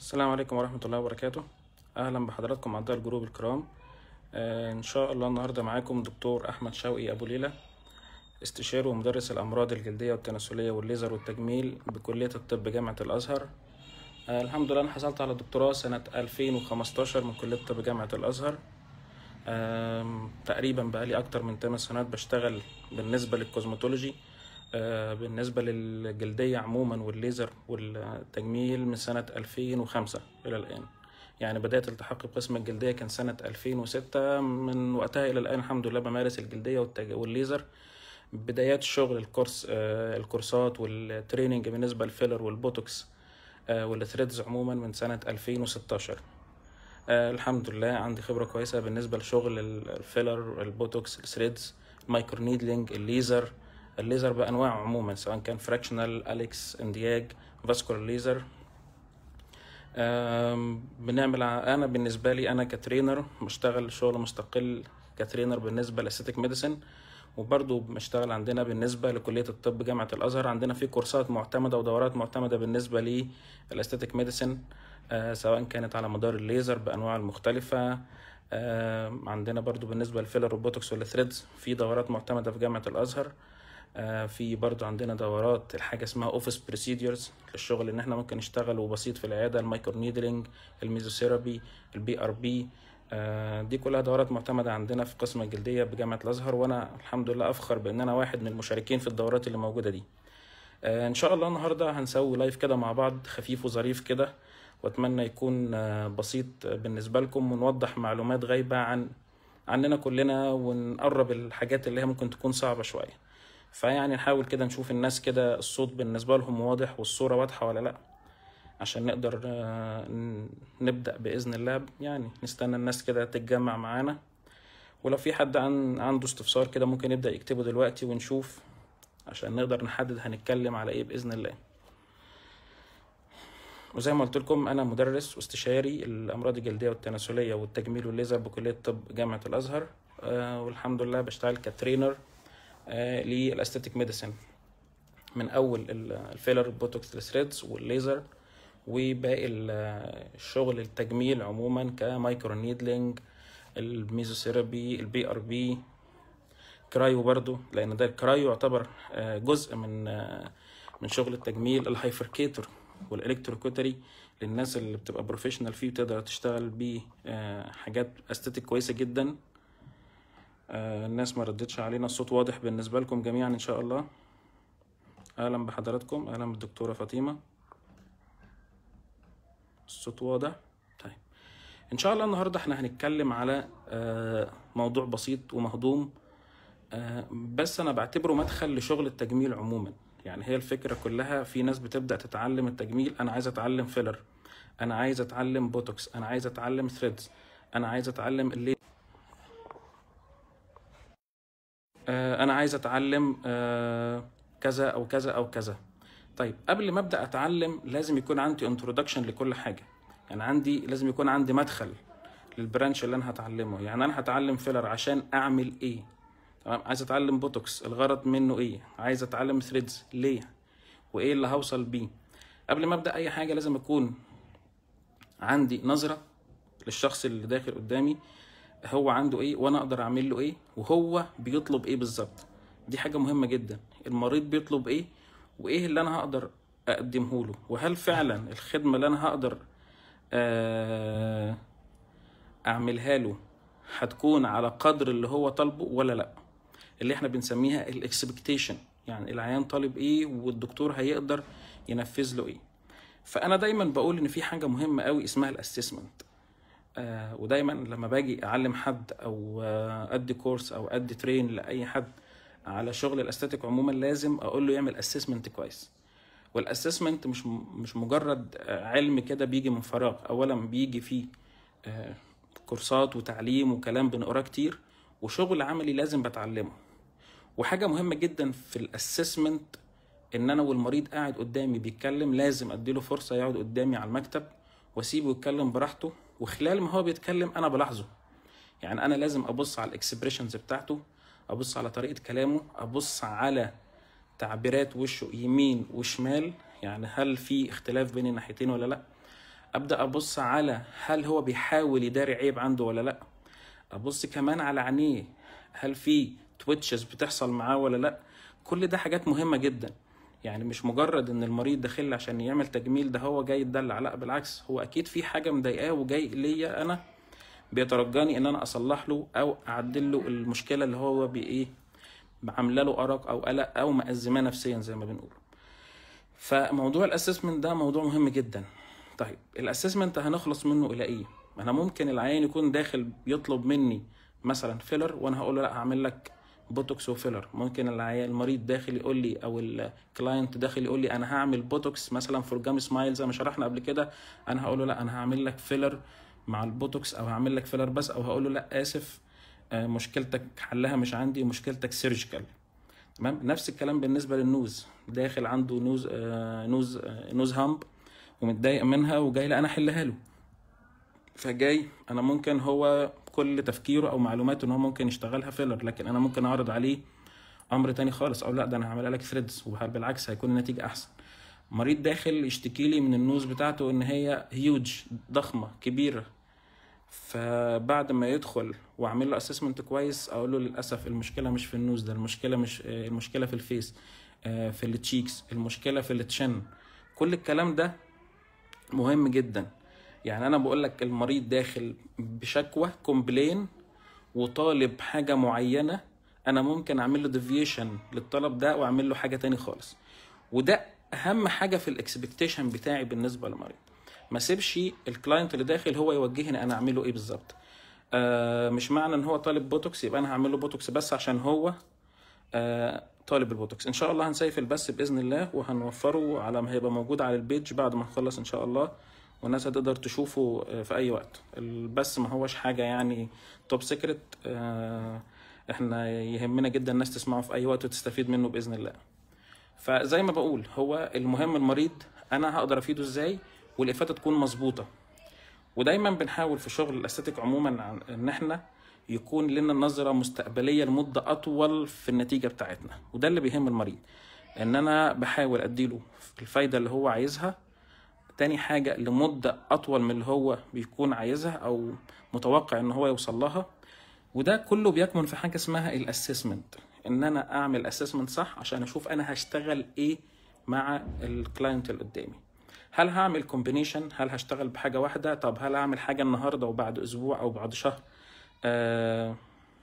السلام عليكم ورحمة الله وبركاته أهلا بحضراتكم أعضاء الجروب الكرام آه، إن شاء الله النهاردة معاكم دكتور أحمد شوقي أبو ليلى استشاري ومدرس الأمراض الجلدية والتناسلية والليزر والتجميل بكلية الطب جامعة الأزهر آه، الحمد لله أنا حصلت على دكتوراه سنة 2015 من كلية الطب جامعة الأزهر آم، تقريبا بقالي أكتر من 8 سنوات بشتغل بالنسبة للكوزماتولوجي آه، بالنسبة للجلدية عموما والليزر والتجميل من سنة 2005 إلى الآن يعني بدأت التحقي بقسم الجلدية كان سنة 2006 من وقتها إلى الآن الحمد لله بمارس الجلدية والتج- والليزر بدايات الشغل الكورس آه، الكورسات والتريننج بالنسبة للفيلر والبوتوكس آه، والثريدز عموما من سنة 2016 آه الحمد لله عندي خبرة كويسة بالنسبة لشغل ال- الفيلر البوتوكس الثريدز المايكرو نيدلينج الليزر الليزر بأنواعه عموما سواء كان فراكشنال أليكس اندياج فاسكولار ليزر آم، بنعمل ع- انا بالنسبه لي انا كترينر بشتغل شغل مستقل كترينر بالنسبه لاستيك ميديسن وبرضه بشتغل عندنا بالنسبه لكليه الطب جامعه الازهر عندنا في كورسات معتمده ودورات معتمده بالنسبه للاستيك ميديسن آه، سواء كانت على مدار الليزر بانواعه المختلفه آه، عندنا برضو بالنسبه للفيلر والبوتوكس والثريدز في دورات معتمده في جامعه الازهر آه، في برضو عندنا دورات الحاجه اسمها اوفيس بريسيديرز للشغل ان احنا ممكن نشتغل وبسيط في العياده المايكرو نيدلينج الميزوثيرابي البي ار بي دي كلها دورات معتمده عندنا في قسم الجلديه بجامعه الازهر وانا الحمد لله افخر بان انا واحد من المشاركين في الدورات اللي موجوده دي آه، ان شاء الله النهارده هنسوي لايف كده مع بعض خفيف وظريف كده واتمنى يكون آه، بسيط بالنسبه لكم ونوضح معلومات غايبه عن عننا كلنا ونقرب الحاجات اللي هي ممكن تكون صعبه شويه فيعني نحاول كده نشوف الناس كده الصوت بالنسبه لهم واضح والصوره واضحه ولا لا عشان نقدر آه، ن- نبدا باذن الله يعني نستنى الناس كده تتجمع معانا ولو في حد عن عنده استفسار كده ممكن يبدا يكتبه دلوقتي ونشوف عشان نقدر نحدد هنتكلم على ايه باذن الله وزي ما قلت لكم انا مدرس واستشاري الامراض الجلديه والتناسليه والتجميل والليزر بكليه طب جامعه الازهر آه والحمد لله بشتغل كترينر آه للاستاتيك ميديسن من اول ال- الفيلر البوتوكس الثريدز والليزر وباقي ال- الشغل التجميل عموما كمايكرو نيدلينج الميزوثيرابي البي ار بي كرايو برضو لان ده الكرايو يعتبر آه، جزء من آه، من شغل التجميل الهايفركيتور والالكتروكوتري للناس اللي بتبقى بروفيشنال فيه بتقدر تشتغل بيه آه، حاجات استاتيك كويسه جدا آه، الناس ما ردتش علينا الصوت واضح بالنسبه لكم جميعا ان شاء الله اهلا بحضراتكم اهلا بالدكتوره فاطمه الصوت واضح طيب ان شاء الله النهارده احنا هنتكلم على آه، موضوع بسيط ومهضوم آه، بس انا بعتبره مدخل لشغل التجميل عموما يعني هي الفكره كلها في ناس بتبدا تتعلم التجميل انا عايز اتعلم فيلر انا عايز اتعلم بوتوكس انا عايز اتعلم ثريدز انا عايز اتعلم اللي آه، انا عايز اتعلم آه، كذا او كذا او كذا طيب قبل ما ابدا اتعلم لازم يكون عندي انترودكشن لكل حاجه يعني عندي لازم يكون عندي مدخل للبرانش اللي انا هتعلمه يعني انا هتعلم فيلر عشان اعمل ايه تمام عايز اتعلم بوتوكس الغرض منه ايه عايز اتعلم ثريدز ليه وايه اللي هوصل بيه قبل ما ابدا اي حاجه لازم اكون عندي نظره للشخص اللي داخل قدامي هو عنده ايه وانا اقدر اعمل له ايه وهو بيطلب ايه بالظبط دي حاجه مهمه جدا المريض بيطلب ايه وايه اللي انا هقدر اقدمه له وهل فعلا الخدمه اللي انا هقدر آه، اعملها له هتكون على قدر اللي هو طالبه ولا لا اللي احنا بنسميها الاكسبكتيشن يعني العيان طالب ايه والدكتور هيقدر ينفذ له ايه فانا دايما بقول ان في حاجه مهمه قوي اسمها الاسسمنت آه ودايما لما باجي اعلم حد او آه ادي كورس او ادي ترين لاي حد على شغل الاستاتيك عموما لازم اقول له يعمل اسسمنت كويس والاسسمنت مش مش مجرد آه، علم كده بيجي من فراغ اولا بيجي فيه آه، كورسات وتعليم وكلام بنقراه كتير وشغل عملي لازم بتعلمه وحاجه مهمه جدا في الاسسمنت ان انا والمريض قاعد قدامي بيتكلم لازم اديله فرصه يقعد قدامي على المكتب واسيبه يتكلم براحته وخلال ما هو بيتكلم انا بلاحظه يعني انا لازم ابص على الاكسبريشنز بتاعته ابص على طريقه كلامه ابص على تعبيرات وشه يمين وشمال يعني هل في اختلاف بين الناحيتين ولا لا ابدا ابص على هل هو بيحاول يداري عيب عنده ولا لا ابص كمان على عينيه هل في تويتشز بتحصل معاه ولا لا كل ده حاجات مهمه جدا يعني مش مجرد ان المريض داخل لي عشان يعمل تجميل ده هو جاي يتدلع لا بالعكس هو اكيد في حاجه مضايقاه وجاي ليا انا بيترجاني ان انا اصلح له او اعدل له المشكله اللي هو بايه عامله له ارق او قلق او مأزماه نفسيا زي ما بنقول فموضوع الاسسمنت ده موضوع مهم جدا طيب الاسسمنت هنخلص منه الى ايه انا ممكن العيان يكون داخل يطلب مني مثلا فيلر وانا هقول له لا هعمل لك بوتوكس وفيلر ممكن العيان المريض داخل يقول لي او الكلاينت داخل يقول لي انا هعمل بوتوكس مثلا فور جام سمايل زي ما شرحنا قبل كده انا هقول له لا انا هعمل لك فيلر مع البوتوكس او هعمل لك فيلر بس او هقول له لا اسف آه، مشكلتك حلها مش عندي مشكلتك سيرجيكال تمام نفس الكلام بالنسبه للنوز داخل عنده نوز آه، نوز آه، نوز هامب ومتضايق منها وجاي لا انا احلها له فجاي انا ممكن هو كل تفكيره او معلوماته ان هو ممكن يشتغلها فيلر لكن انا ممكن اعرض عليه امر تاني خالص او لا ده انا هعملها لك ثريدز وبالعكس هيكون النتيجه احسن مريض داخل يشتكي لي من النوز بتاعته ان هي هيوج ضخمه كبيره فبعد ما يدخل واعمل له اسسمنت كويس اقول له للاسف المشكله مش في النوز ده المشكله مش آه، المشكله في الفيس آه، في التشيكس المشكله في التشن كل الكلام ده مهم جدا يعني انا بقول لك المريض داخل بشكوى كومبلين وطالب حاجه معينه انا ممكن اعمل له ديفيشن للطلب ده واعمل له حاجه تاني خالص وده اهم حاجه في الاكسبكتيشن بتاعي بالنسبه للمريض ما سيبش الكلاينت اللي داخل هو يوجهني انا اعمله ايه بالظبط آه مش معنى ان هو طالب بوتوكس يبقى انا هعمل له بوتوكس بس عشان هو آه طالب البوتوكس ان شاء الله هنسيف البث باذن الله وهنوفره على ما هيبقى موجود على البيج بعد ما نخلص ان شاء الله والناس هتقدر تشوفه آه، في اي وقت البث ما هوش حاجه يعني توب سيكريت احنا يهمنا جدا الناس تسمعه في اي وقت وتستفيد منه باذن الله فزي ما بقول هو المهم المريض انا هقدر افيده ازاي والافاده تكون مظبوطه ودايما بنحاول في شغل الاستاتيك عموما عن- ان احنا يكون لنا نظره مستقبليه لمده اطول في النتيجه بتاعتنا وده اللي بيهم المريض ان انا بحاول اديله الفايده اللي هو عايزها تاني حاجة لمدة أطول من اللي هو بيكون عايزها أو متوقع إن هو يوصل لها وده كله بيكمن في حاجة اسمها الاسسمنت إن أنا أعمل اسسمنت صح عشان أشوف أنا هشتغل إيه مع الكلاينت اللي قدامي هل هعمل كومبينيشن هل هشتغل بحاجة واحدة طب هل هعمل حاجة النهاردة وبعد أسبوع أو بعد شهر آه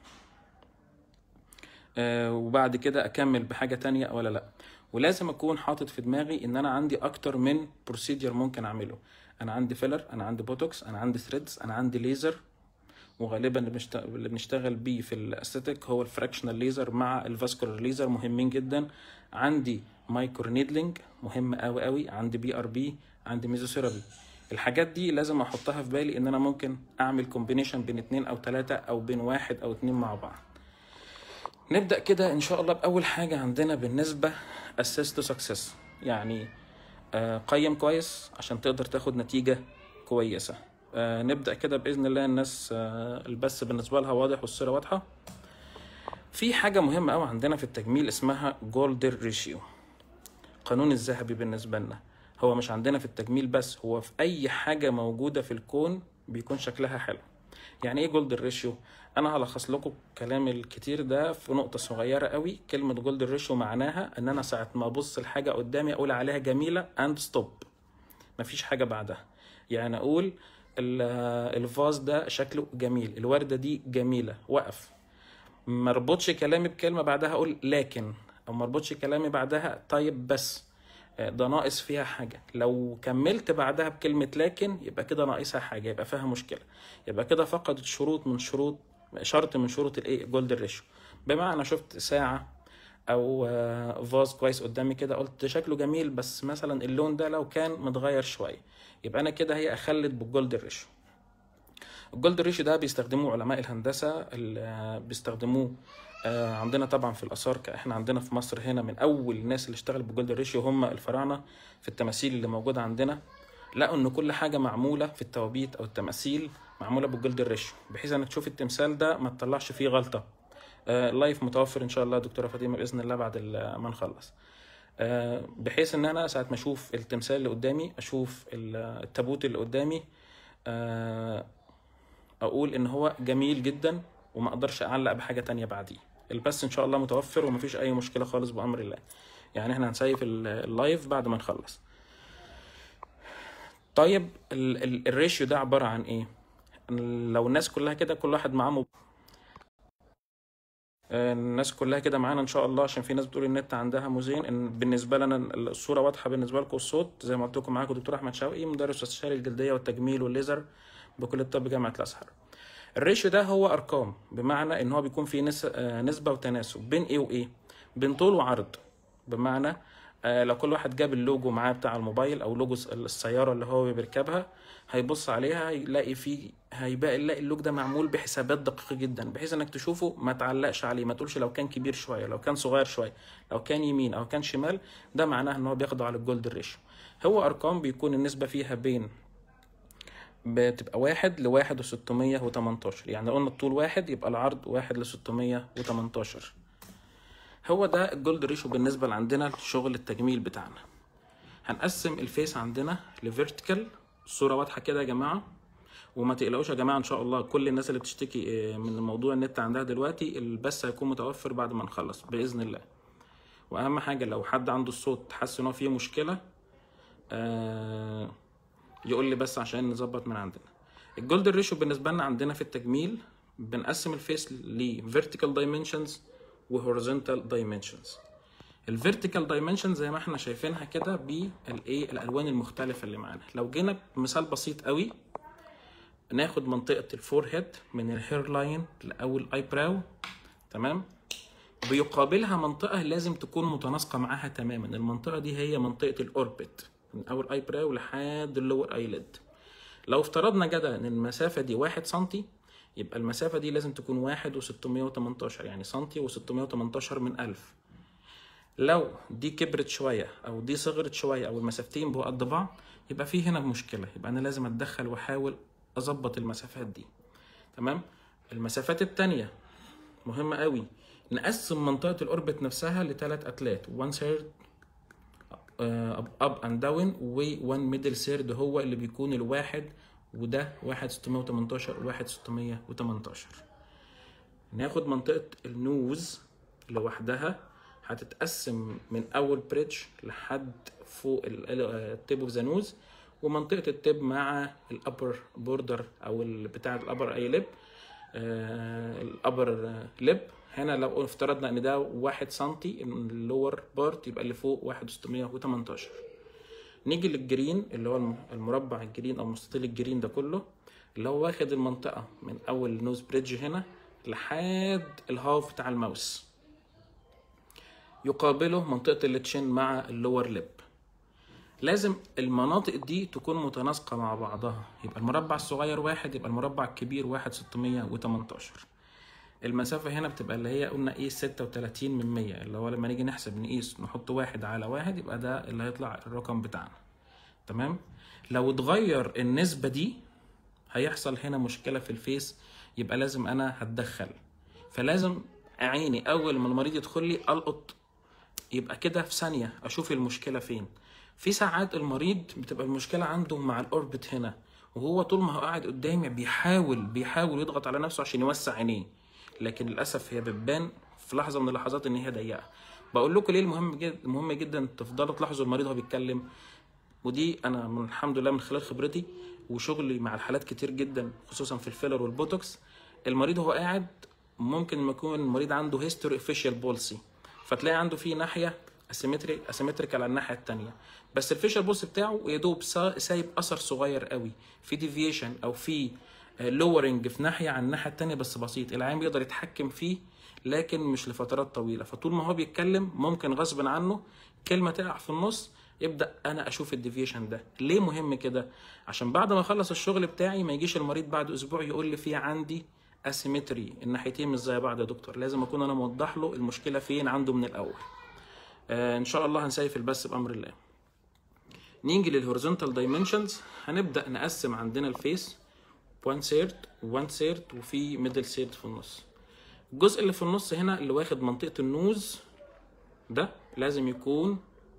آه وبعد كده أكمل بحاجة تانية ولا لأ ولازم اكون حاطط في دماغي ان انا عندي اكتر من بروسيدير ممكن اعمله انا عندي فيلر انا عندي بوتوكس انا عندي ثريدز انا عندي ليزر وغالبا اللي بنشت- اللي بنشتغل بيه في الاستاتيك هو الفراكشنال ليزر مع الفاسكولار ليزر مهمين جدا عندي مايكرو نيدلينج مهم قوي قوي عندي بي ار بي عندي ميزوثيرابي الحاجات دي لازم احطها في بالي ان انا ممكن اعمل كومبينيشن بين اتنين او تلاتة او بين واحد او اتنين مع بعض نبدأ كده إن شاء الله بأول حاجة عندنا بالنسبة assess to success يعني آه، قيم كويس عشان تقدر تاخد نتيجة كويسة آه، نبدأ كده بإذن الله الناس آه، البث بالنسبة لها واضح والصورة واضحة في حاجة مهمة أوي عندنا في التجميل اسمها جولدر ريشيو القانون الذهبي بالنسبة لنا هو مش عندنا في التجميل بس هو في أي حاجة موجودة في الكون بيكون شكلها حلو يعني ايه جولدن ريشيو انا هلخص لكم الكلام الكتير ده في نقطه صغيره قوي كلمه جولدن ريشيو معناها ان انا ساعه ما ابص الحاجه قدامي اقول عليها جميله اند ستوب مفيش حاجه بعدها يعني اقول ال- الفاز ده شكله جميل الورده دي جميله وقف ما اربطش كلامي بكلمه بعدها اقول لكن او ما اربطش كلامي بعدها طيب بس آه، ده ناقص فيها حاجه لو كملت بعدها بكلمه لكن يبقى كده ناقصها حاجه يبقى فيها مشكله يبقى كده فقدت شروط من شروط شرط من شروط الايه جولدن ريشيو بمعنى شفت ساعه او آه، فاز كويس قدامي كده قلت شكله جميل بس مثلا اللون ده لو كان متغير شويه يبقى انا كده هي اخلت بالجولدن ريشيو الجولد ريشيو ده بيستخدموه علماء الهندسه اللي بيستخدموه آه، عندنا طبعا في الاثار ك- احنا عندنا في مصر هنا من اول الناس اللي اشتغلت بالجولد ريشيو هم الفراعنه في التماثيل اللي موجوده عندنا لقوا ان كل حاجه معموله في التوابيت او التماثيل معموله بالجولد ريشيو بحيث انك تشوف التمثال ده ما تطلعش فيه غلطه آه، اللايف متوفر ان شاء الله يا دكتوره فاطمه باذن الله بعد ال- ما نخلص آه، بحيث ان انا ساعه ما اشوف التمثال اللي قدامي اشوف ال- التابوت اللي قدامي آه، اقول ان هو جميل جدا وما اقدرش اعلق بحاجه تانية بعديه البث ان شاء الله متوفر ومفيش اي مشكله خالص بامر الله يعني احنا هنسيف ال- اللايف بعد ما نخلص طيب ال- ال- الريشيو ده عباره عن ايه لو الناس كلها كده كل واحد معاه موب- آه، الناس كلها كده معانا ان شاء الله عشان في ناس بتقول النت عندها موزين ان بالنسبه لنا الصوره واضحه بالنسبه لكم الصوت زي ما قلت لكم معاكم دكتور احمد شوقي مدرس استشاري الجلديه والتجميل والليزر بكليه الطب جامعه الازهر الريشيو ده هو ارقام بمعنى ان هو بيكون فيه نس- آه، نسبه وتناسب بين ايه وايه بين طول وعرض بمعنى آه، لو كل واحد جاب اللوجو معاه بتاع الموبايل او لوجو السياره اللي هو بيركبها هيبص عليها هيلاقي فيه هيبقى يلاقي اللوج ده معمول بحسابات دقيقه جدا بحيث انك تشوفه ما تعلقش عليه ما تقولش لو كان كبير شويه لو كان صغير شويه لو كان يمين او كان شمال ده معناه ان هو بيخضع للجولد ريشيو هو ارقام بيكون النسبه فيها بين بتبقى واحد لواحد وستمية وتمنتاشر يعني لو قلنا الطول واحد يبقى العرض واحد لستمية وتمنتاشر هو ده الجولد ريشيو بالنسبة لعندنا لشغل التجميل بتاعنا هنقسم الفيس عندنا لفيرتيكال الصورة واضحة كده يا جماعة وما تقلقوش يا جماعة إن شاء الله كل الناس اللي بتشتكي آه، من موضوع النت عندها دلوقتي البث هيكون متوفر بعد ما نخلص بإذن الله وأهم حاجة لو حد عنده الصوت حاسس إن هو فيه مشكلة آه يقول لي بس عشان نظبط من عندنا الجولد ريشيو بالنسبه لنا عندنا في التجميل بنقسم الفيس ل vertical dimensions و horizontal dimensions الفيرتيكال دايمنشن زي ما احنا شايفينها كده بالايه الالوان المختلفه اللي معانا لو جينا بمثال بسيط قوي ناخد منطقه الفور هيد من الهير لاين لاول اي براو تمام بيقابلها منطقة لازم تكون متناسقة معاها تماما المنطقة دي هي منطقة الأوربت من أول أي براو لحد اللور أي ليد لو افترضنا جدلا إن المسافة دي واحد سنتي يبقى المسافة دي لازم تكون واحد وستمية وتمنتاشر يعني سنتي وستمية وتمنتاشر من ألف لو دي كبرت شوية أو دي صغرت شوية أو المسافتين بقوا قد بعض يبقى في هنا مشكلة يبقى أنا لازم أتدخل وأحاول أظبط المسافات دي تمام المسافات التانية مهمة قوي نقسم منطقة الأوربت نفسها لثلاث أتلات one third اب اند داون و1 ميدل سيرد هو اللي بيكون الواحد وده واحد 618 وواحد 618 ناخد منطقة النوز لوحدها هتتقسم من أول بريدج لحد فوق التيب اوف ذا نوز ومنطقة التيب مع الأبر بوردر أو ال- بتاع الأبر أي لب الأبر لب هنا لو افترضنا ان ده واحد سنتي اللور بارت يبقى اللي فوق واحد وستمية وتمنتاشر نيجي للجرين اللي هو الم- المربع الجرين او مستطيل الجرين ده كله اللي هو واخد المنطقة من اول نوز بريدج هنا لحد الهاف بتاع الماوس يقابله منطقة التشين مع اللور لب لازم المناطق دي تكون متناسقة مع بعضها يبقى المربع الصغير واحد يبقى المربع الكبير واحد ستمية وتمنتاشر المسافة هنا بتبقى اللي هي قلنا ايه ستة وتلاتين من مية اللي هو لما نيجي نحسب نقيس نحط واحد على واحد يبقى ده اللي هيطلع الرقم بتاعنا تمام لو اتغير النسبة دي هيحصل هنا مشكلة في الفيس يبقى لازم انا هتدخل فلازم عيني اول ما المريض يدخل لي القط يبقى كده في ثانية أشوف المشكلة فين في ساعات المريض بتبقى المشكلة عنده مع الأوربت هنا وهو طول ما هو قاعد قدامي بيحاول بيحاول يضغط على نفسه عشان يوسع عينيه لكن للأسف هي بتبان في لحظة من اللحظات إن هي ضيقة بقول لكم ليه المهم جدا مهم جدا تفضلوا تلاحظوا المريض وهو بيتكلم ودي انا من الحمد لله من خلال خبرتي وشغلي مع الحالات كتير جدا خصوصا في الفيلر والبوتوكس المريض وهو قاعد ممكن ما يكون المريض عنده هيستوري اوفيشال بولسي فتلاقي عنده فيه ناحيه اسيمتري اسيمتريكال على الناحيه الثانيه بس الفيشال بولس بتاعه يا دوب سا- سايب اثر صغير قوي في ديفيشن او في لورنج في ناحيه عن الناحيه الثانيه بس بسيط العين بيقدر يتحكم فيه لكن مش لفترات طويله فطول ما هو بيتكلم ممكن غصب عنه كلمه تقع في النص يبدا انا اشوف الديفيشن ده ليه مهم كده عشان بعد ما اخلص الشغل بتاعي ما يجيش المريض بعد اسبوع يقول لي في عندي اسيمتري الناحيتين مش زي بعض يا دكتور لازم اكون انا موضح له المشكله فين عنده من الاول آه ان شاء الله هنسيف البث بامر الله نيجي للهوريزونتال دايمنشنز هنبدا نقسم عندنا الفيس 1 سيرد 1 سيرد وفي ميدل سيرد في النص الجزء اللي في النص هنا اللي واخد منطقه النوز ده لازم يكون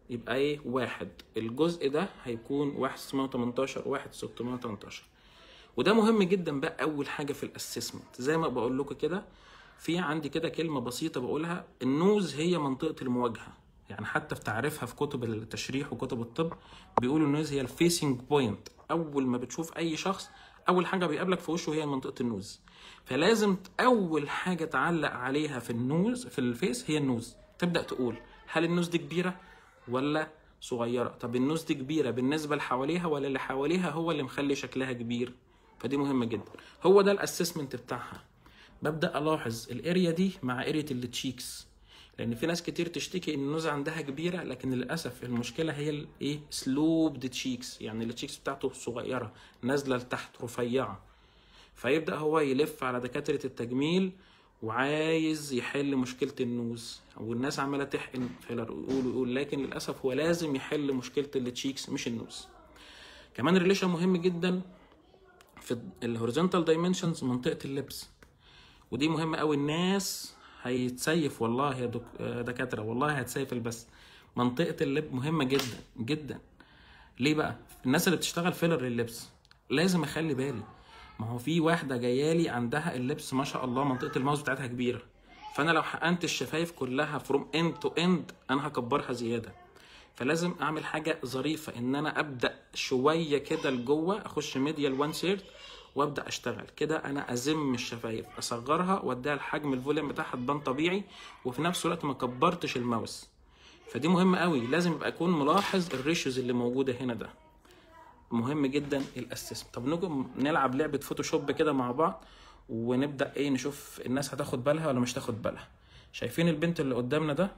يبقى ايه واحد الجزء ده هيكون واحد 618 واحد 618 وده مهم جدا بقى اول حاجه في الاسسمنت زي ما بقول لكم كده في عندي كده كلمه بسيطه بقولها النوز هي منطقه المواجهه يعني حتى في تعريفها في كتب التشريح وكتب الطب بيقولوا النوز هي الفيسنج بوينت اول ما بتشوف اي شخص اول حاجه بيقابلك في وشه هي منطقه النوز فلازم اول حاجه تعلق عليها في النوز في الفيس هي النوز تبدا تقول هل النوز دي كبيره ولا صغيره طب النوز دي كبيره بالنسبه لحواليها ولا اللي حواليها هو اللي مخلي شكلها كبير فدي مهمه جدا هو ده الاسسمنت بتاعها ببدا الاحظ الاريا دي مع اريا التشيكس لان في ناس كتير تشتكي ان النوز عندها كبيره لكن للاسف المشكله هي الايه سلوب تشيكس يعني التشيكس بتاعته صغيره نازله لتحت رفيعه فيبدا هو يلف على دكاتره التجميل وعايز يحل مشكله النوز والناس عماله تحقن فيلر يقول ويقول لكن للاسف هو لازم يحل مشكله التشيكس مش النوز كمان الريليشن مهم جدا في الهوريزونتال دايمنشنز منطقه اللبس ودي مهمه قوي الناس هيتسيف والله يا دك... دكاتره والله هتسيف البس منطقه اللب مهمه جدا جدا ليه بقى الناس اللي بتشتغل فيلر لللبس لازم اخلي بالي ما هو في واحده جايالي عندها اللبس ما شاء الله منطقه الماوس بتاعتها كبيره فانا لو حقنت الشفايف كلها فروم اند تو اند انا هكبرها زياده فلازم اعمل حاجه ظريفه ان انا ابدا شويه كده لجوه اخش ميديال وان سيرت وابدا اشتغل كده انا ازم الشفايف اصغرها واديها الحجم الفوليوم بتاعها تبان طبيعي وفي نفس الوقت ما كبرتش الماوس فدي مهمه قوي لازم يبقى اكون ملاحظ الريشيوز اللي موجوده هنا ده مهم جدا الاسسمنت طب نيجي نلعب لعبه فوتوشوب كده مع بعض ونبدا ايه نشوف الناس هتاخد بالها ولا مش تاخد بالها شايفين البنت اللي قدامنا ده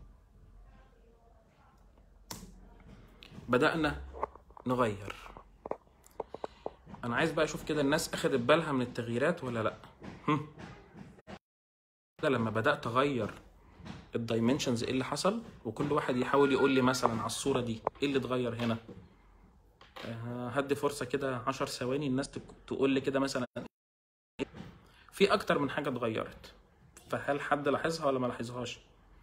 بدانا نغير انا عايز بقى اشوف كده الناس اخدت بالها من التغييرات ولا لا هم. ده لما بدات اغير الدايمنشنز ايه اللي حصل وكل واحد يحاول يقول لي مثلا على الصوره دي ايه اللي اتغير هنا آه، هدي فرصه كده 10 ثواني الناس تك- تقول لي كده مثلا في اكتر من حاجه اتغيرت فهل حد لاحظها ولا ما لاحظهاش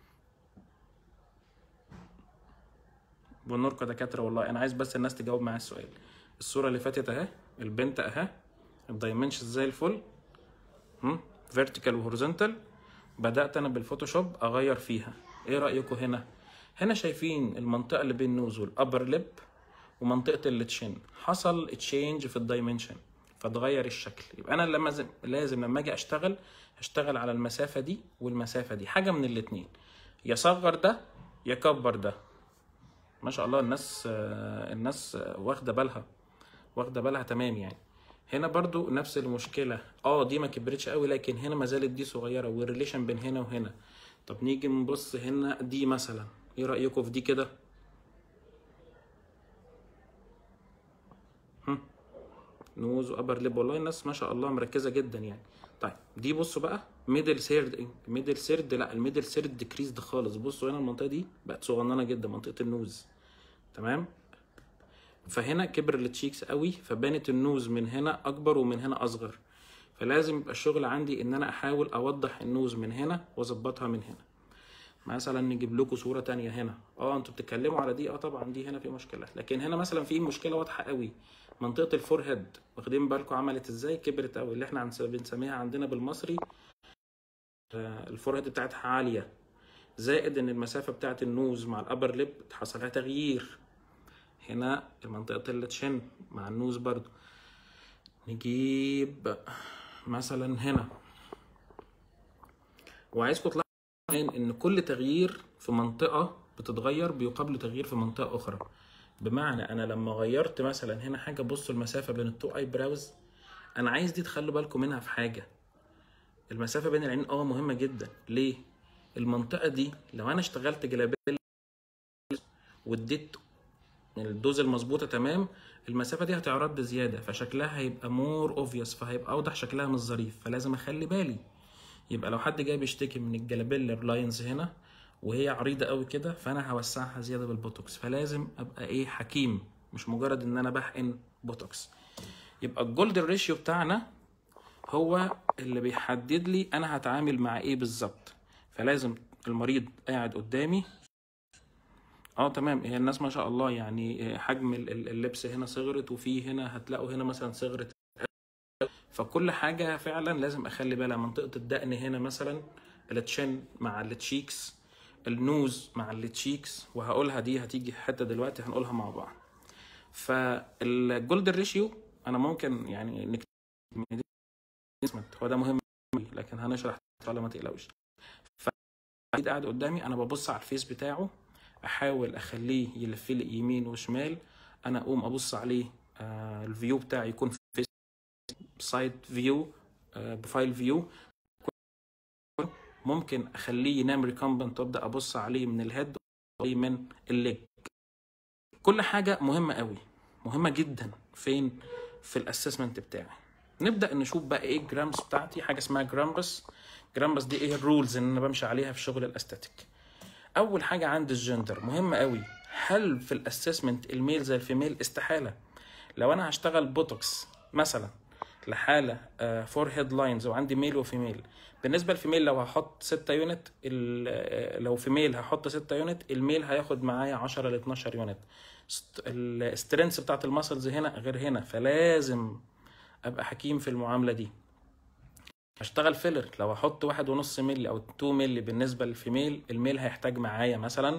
بنوركم دكاتره والله انا عايز بس الناس تجاوب معايا السؤال الصوره اللي فاتت اهي البنت اهي الدايمنشنز زي الفل فيرتيكال وهوريزونتال بدات انا بالفوتوشوب اغير فيها ايه رايكم هنا هنا شايفين المنطقه اللي بين النوز والابر ليب ومنطقه التشين حصل تشينج في الدايمنشن فتغير الشكل يبقى انا لما لازم, لازم لما اجي اشتغل هشتغل على المسافه دي والمسافه دي حاجه من الاتنين يا صغر ده يا كبر ده ما شاء الله الناس آه، الناس آه، واخده بالها واخده بالها تمام يعني هنا برضو نفس المشكله اه دي ما كبرتش قوي لكن هنا ما زالت دي صغيره والريليشن بين هنا وهنا طب نيجي نبص هنا دي مثلا ايه رايكم في دي كده هم؟ نوز وابر ليب والله الناس ما شاء الله مركزه جدا يعني طيب دي بصوا بقى ميدل سيرد ميدل سيرد لا الميدل سيرد ديكريزد خالص بصوا هنا المنطقه دي بقت صغننه جدا منطقه النوز تمام فهنا كبر التشيكس قوي فبانت النوز من هنا اكبر ومن هنا اصغر فلازم يبقى الشغل عندي ان انا احاول اوضح النوز من هنا واظبطها من هنا مثلا نجيب لكم صوره تانية هنا اه انتوا بتتكلموا على دي اه طبعا دي هنا في مشكله لكن هنا مثلا في مشكله واضحه قوي منطقه الفور هيد واخدين بالكم عملت ازاي كبرت قوي اللي احنا عن- بنسميها عندنا بالمصري آه، الفور هيد بتاعتها عاليه زائد ان المسافه بتاعت النوز مع الابر ليب حصل لها تغيير هنا منطقه التشن مع النوز برضو نجيب مثلا هنا وعايزكم تلاحظوا كمان ان كل تغيير في منطقه بتتغير بيقابله تغيير في منطقه اخرى بمعنى انا لما غيرت مثلا هنا حاجه بصوا المسافه بين التو اي براوز انا عايز دي تخلوا بالكم منها في حاجه المسافه بين العينين اه مهمه جدا ليه المنطقه دي لو انا اشتغلت جلابيه واديت الدوز المظبوطه تمام المسافه دي هتعرض بزياده فشكلها هيبقى مور اوفيس فهيبقى اوضح شكلها مش ظريف فلازم اخلي بالي يبقى لو حد جاي بيشتكي من الجلابيلر لاينز هنا وهي عريضه قوي كده فانا هوسعها زياده بالبوتوكس فلازم ابقى ايه حكيم مش مجرد ان انا بحقن بوتوكس يبقى الجولد ريشيو بتاعنا هو اللي بيحدد لي انا هتعامل مع ايه بالظبط فلازم المريض قاعد قدامي اه تمام هي الناس ما شاء الله يعني حجم ال- ال- اللبس هنا صغرت وفي هنا هتلاقوا هنا مثلا صغرت فكل حاجة فعلا لازم اخلي بالها منطقة الدقن هنا مثلا التشين مع التشيكس النوز مع التشيكس وهقولها دي هتيجي حتة دلوقتي هنقولها مع بعض فالجولدن ريشيو انا ممكن يعني نكتب هو ده مهم أوي، لكن هنشرح ولا ما تقلقوش فأكيد قاعد قدامي انا ببص على الفيس بتاعه احاول اخليه يلف لي يمين وشمال انا اقوم ابص عليه آه الفيو بتاعي يكون في سايد فيو آه بفايل فيو ممكن اخليه ينام ريكمبنت وابدا ابص عليه من الهيد من الليج كل حاجه مهمه قوي مهمه جدا فين في الاسسمنت بتاعي نبدا نشوف بقى ايه الجرامز بتاعتي حاجه اسمها جرامبس جرامبس دي ايه الرولز اللي انا بمشي عليها في شغل الاستاتيك اول حاجه عند الجندر مهمه قوي هل في الاسسمنت الميل زي الفيميل استحاله لو انا هشتغل بوتوكس مثلا لحاله فور هيد لاينز وعندي ميل وفيميل بالنسبه للفيميل لو هحط 6 يونت ال- آه، لو فيميل هحط 6 يونت الميل هياخد معايا 10 ل 12 يونت السترينث بتاعت المسلز هنا غير هنا فلازم ابقى حكيم في المعامله دي هشتغل فيلر لو احط واحد ونص ملي او 2 ملي بالنسبه للفيميل الميل هيحتاج معايا مثلا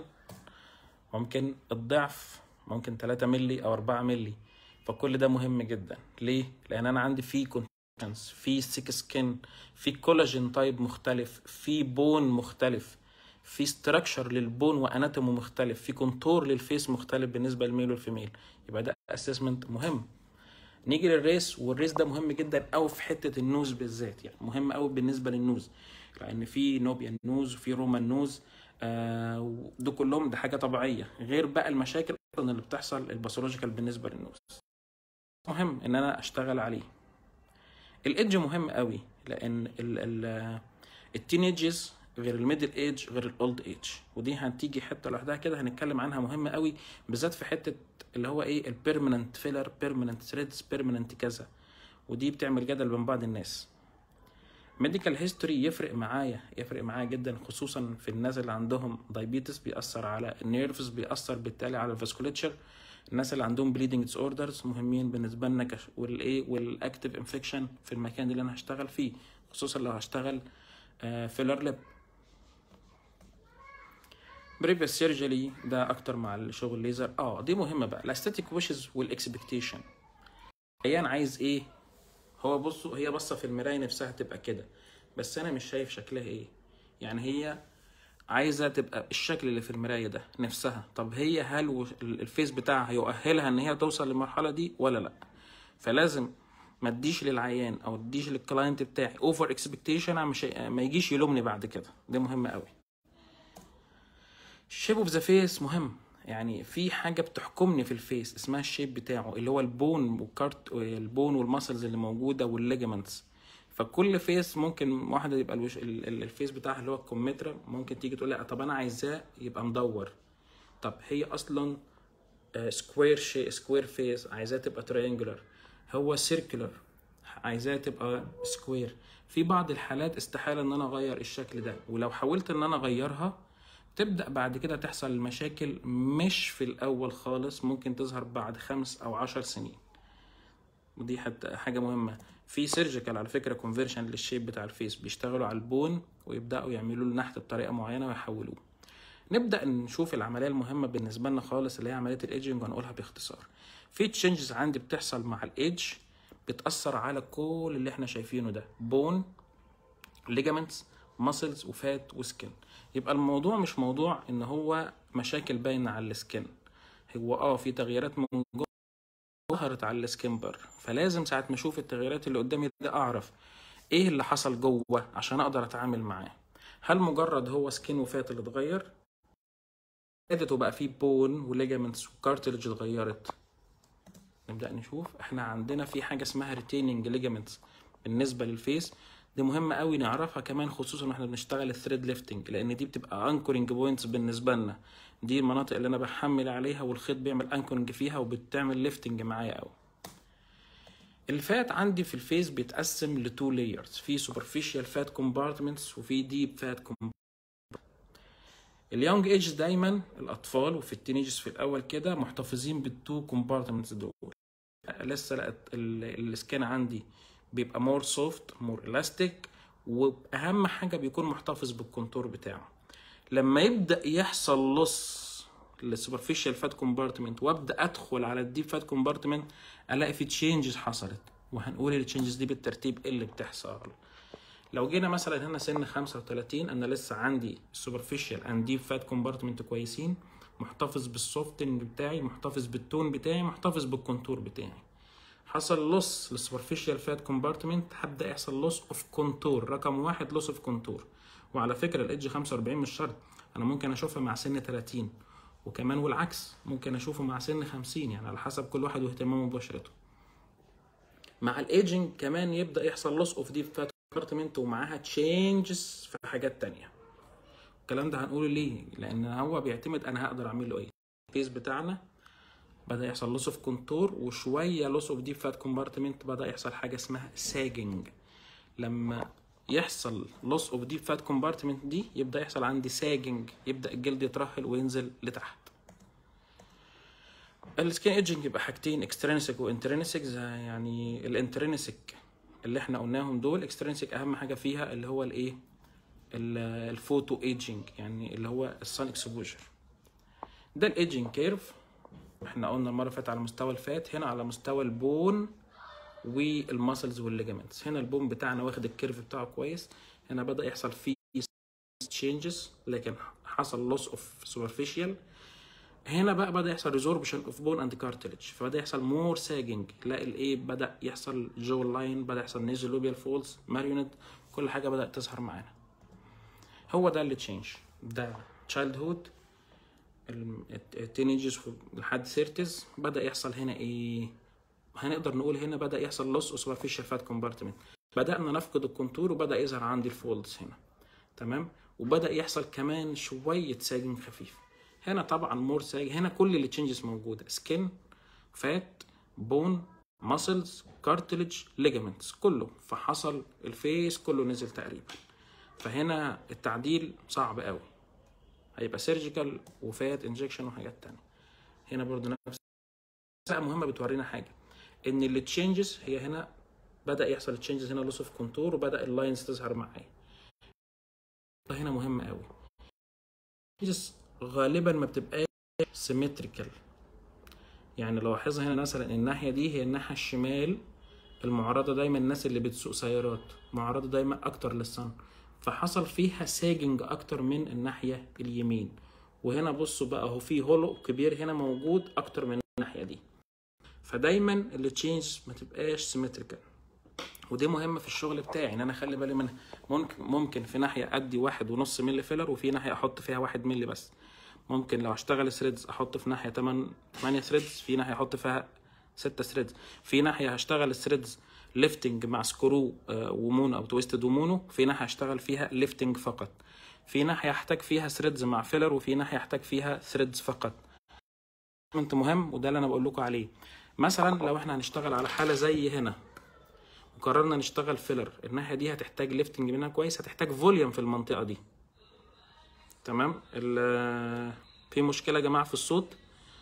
ممكن الضعف ممكن 3 ملي او 4 ملي فكل ده مهم جدا ليه لان انا عندي في كونتنس في سيك سكين في كولاجين تايب مختلف في بون مختلف في ستراكشر للبون واناتومي مختلف في كونتور للفيس مختلف بالنسبه للميل والفيميل يبقى ده اسسمنت مهم نيجي للريس والريس ده مهم جدا قوي في حته النوز بالذات يعني مهم قوي بالنسبه للنوز لان في نوبيان نوز وفي رومان نوز آه دول كلهم ده حاجه طبيعيه غير بقى المشاكل أصلاً اللي بتحصل الباثولوجيكال بالنسبه للنوز مهم ان انا اشتغل عليه الايدج مهم قوي لان ال ال التينيجز غير الميدل ايج غير الاولد ايج ودي هتيجي حته لوحدها كده هنتكلم عنها مهمه قوي بالذات في حته اللي هو ايه البيرمننت فيلر بيرمننت ثريدز بيرمننت كذا ودي بتعمل جدل بين بعض الناس ميديكال هيستوري يفرق معايا يفرق معايا جدا خصوصا في الناس اللي عندهم دايبيتس بيأثر على النيرفز بيأثر بالتالي على الفاسكوليتشر الناس اللي عندهم بليدنج ديس اوردرز مهمين بالنسبه لنا كش... والايه والاكتيف انفكشن في المكان اللي انا هشتغل فيه خصوصا لو هشتغل فيلر ليب بريفيس سيرجري ده اكتر مع الشغل ليزر اه دي مهمه بقى الاستاتيك ويشز والاكسبكتيشن عيان عايز ايه هو بصوا هي بصه في المرايه نفسها تبقى كده بس انا مش شايف شكلها ايه يعني هي عايزه تبقى الشكل اللي في المرايه ده نفسها طب هي هل وش- الفيس بتاعها هيؤهلها ان هي توصل للمرحله دي ولا لا فلازم ما اديش للعيان او اديش للكلاينت بتاعي اوفر اكسبكتيشن مش ما يجيش يلومني بعد كده ده مهم قوي الشيب اوف ذا فيس مهم يعني في حاجه بتحكمني في الفيس اسمها الشيب بتاعه اللي هو البون والكارت البون والماسلز اللي موجوده والليجمنتس فكل فيس ممكن واحده يبقى الوش ال- ال- الفيس بتاعها اللي هو الكمثرى ممكن تيجي تقول لا طب انا عايزاه يبقى مدور طب هي اصلا سكوير شي سكوير فيس عايزاه تبقى تريانجولار هو سيركولار عايزاه تبقى سكوير في بعض الحالات استحاله ان انا اغير الشكل ده ولو حاولت ان انا اغيرها تبدأ بعد كده تحصل المشاكل مش في الأول خالص ممكن تظهر بعد خمس أو عشر سنين ودي حتى حاجة مهمة في سيرجيكال على فكرة كونفرشن للشيب بتاع الفيس بيشتغلوا على البون ويبدأوا يعملوا له نحت بطريقة معينة ويحولوه نبدأ نشوف العملية المهمة بالنسبة لنا خالص اللي هي عملية الايدجنج وهنقولها باختصار في تشينجز عندي بتحصل مع الايدج بتأثر على كل اللي احنا شايفينه ده بون ليجامنتس ماسلز وفات وسكن يبقى الموضوع مش موضوع ان هو مشاكل باينه على السكن هو اه في تغييرات من جوه ظهرت على السكن بر فلازم ساعه ما اشوف التغييرات اللي قدامي ده اعرف ايه اللي حصل جوه عشان اقدر اتعامل معاه هل مجرد هو سكين وفات اللي اتغير ابتدت وبقى فيه بون وليجامنتس وكارتلج اتغيرت نبدا نشوف احنا عندنا في حاجه اسمها ريتيننج ليجامنتس بالنسبه للفيس دي مهمة قوي نعرفها كمان خصوصا واحنا بنشتغل الثريد ليفتنج لان دي بتبقى انكورنج بوينتس بالنسبة لنا دي المناطق اللي انا بحمل عليها والخيط بيعمل انكورنج فيها وبتعمل ليفتنج معايا قوي الفات عندي في الفيس بيتقسم لتو لايرز في سوبرفيشال فات كومبارتمنتس وفي ديب فات اليونج ايج دايما الاطفال وفي التينيجز في الاول كده محتفظين بالتو كومبارتمنتس دول لسه لا ال- السكان عندي بيبقى مور سوفت مور الاستيك واهم حاجه بيكون محتفظ بالكونتور بتاعه لما يبدا يحصل لص للسوبرفيشال فات كومبارتمنت وابدا ادخل على الديب فات كومبارتمنت الاقي في تشينجز حصلت وهنقول التشينجز دي بالترتيب ايه اللي بتحصل لو جينا مثلا هنا سن 35 انا لسه عندي السوبرفيشال اند ديب فات كومبارتمنت كويسين محتفظ بالسوفتنج بتاعي محتفظ بالتون بتاعي محتفظ بالكونتور بتاعي حصل لوس للسوبرفيشال فات كومبارتمنت هبدا يحصل لوس اوف كونتور رقم واحد لوس اوف كونتور وعلى فكره الايدج 45 مش شرط انا ممكن اشوفها مع سن 30 وكمان والعكس ممكن اشوفه مع سن 50 يعني على حسب كل واحد واهتمامه ببشرته مع الايجنج كمان يبدا يحصل لوس اوف ديب فات كومبارتمنت ومعاها تشينجز في حاجات تانية الكلام ده هنقوله ليه لان هو بيعتمد انا هقدر اعمل له ايه الكيس بتاعنا بدا يحصل لوس اوف كونتور وشويه لوس اوف ديب فات كومبارتمنت بدا يحصل حاجه اسمها ساجنج لما يحصل لوس اوف ديب فات كومبارتمنت دي يبدا يحصل عندي ساجنج يبدا الجلد يترهل وينزل لتحت السكين ايدجنج يبقى حاجتين اكسترينسيك وانترينسيك يعني الانترينسيك اللي احنا قلناهم دول اكسترينسيك اهم حاجه فيها اللي هو الايه ال- الفوتو ايجنج يعني اللي هو السان اكسبوجر ده الايجنج كيرف احنا قلنا المره اللي فاتت على مستوى الفات هنا على مستوى البون والماسلز والليجامنتس هنا البون بتاعنا واخد الكيرف بتاعه كويس هنا بدا يحصل فيه تشينجز لكن حصل لوس اوف سوبرفيشال هنا بقى بدا يحصل ريزوربشن اوف بون اند كارتلج فبدا يحصل مور ساجنج لا الايه بدا يحصل جو لاين بدا يحصل نيزولوبيال فولز ماريونيت كل حاجه بدات تظهر معانا هو ده اللي تشينج ده تشايلد هود التينيجز لحد سيرتز بدا يحصل هنا ايه هنقدر نقول هنا بدا يحصل لوس اوف سوبرفيشال فات كومبارتمنت بدانا نفقد الكونتور وبدا يظهر عندي الفولدز هنا تمام وبدا يحصل كمان شويه ساجن خفيف هنا طبعا مور ساج هنا كل التشنجز موجوده سكين فات بون ماسلز كارتلج ليجامنتس كله فحصل الفيس كله نزل تقريبا فهنا التعديل صعب قوي هيبقى سيرجيكال وفات انجكشن وحاجات تانية هنا برضو نفس بقى مهمه بتورينا حاجه ان التشينجز هي هنا بدا يحصل تشينجز هنا لوس اوف كونتور وبدا اللاينز تظهر معايا هنا مهم قوي changes غالبا ما بتبقاش سيمتريكال يعني لو لاحظها هنا مثلا الناحيه دي هي الناحيه الشمال المعرضه دايما الناس اللي بتسوق سيارات معرضه دايما اكتر للصن فحصل فيها ساجنج اكتر من الناحيه اليمين وهنا بصوا بقى هو في هولو كبير هنا موجود اكتر من الناحيه دي فدايما التشينج ما تبقاش سيمتريكال ودي مهمه في الشغل بتاعي ان انا اخلي بالي منها ممكن ممكن في ناحيه ادي واحد ونص ملي فيلر وفي ناحيه احط فيها واحد ملي بس ممكن لو اشتغل ثريدز احط في ناحيه 8 8 ثريدز في ناحيه احط فيها 6 ثريدز في ناحيه هشتغل الثريدز ليفتنج مع سكرو آه، ومونو او تويستد ومونو في ناحيه هشتغل فيها ليفتنج فقط في ناحيه هحتاج فيها ثريدز مع فيلر وفي ناحيه هحتاج فيها ثريدز فقط انت مهم وده اللي انا بقول لكم عليه مثلا لو احنا هنشتغل على حاله زي هنا وقررنا نشتغل فيلر الناحيه دي هتحتاج ليفتنج منها كويس هتحتاج فوليوم في المنطقه دي تمام ال- في مشكله يا جماعه في الصوت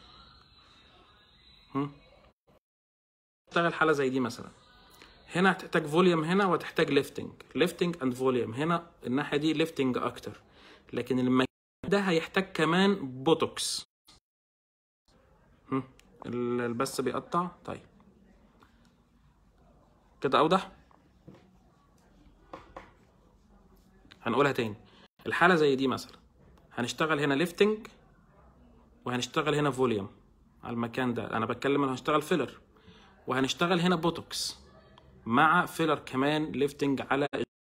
هم؟ اشتغل حاله زي دي مثلا هنا هتحتاج فوليوم هنا وهتحتاج ليفتنج ليفتنج اند فوليوم هنا الناحيه دي ليفتنج اكتر لكن المكان ده هيحتاج كمان بوتوكس هم؟ ال- البث بيقطع طيب كده اوضح هنقولها تاني الحاله زي دي مثلا هنشتغل هنا ليفتنج وهنشتغل هنا فوليوم على المكان ده انا بتكلم انا هشتغل فيلر وهنشتغل هنا بوتوكس مع فيلر كمان ليفتنج على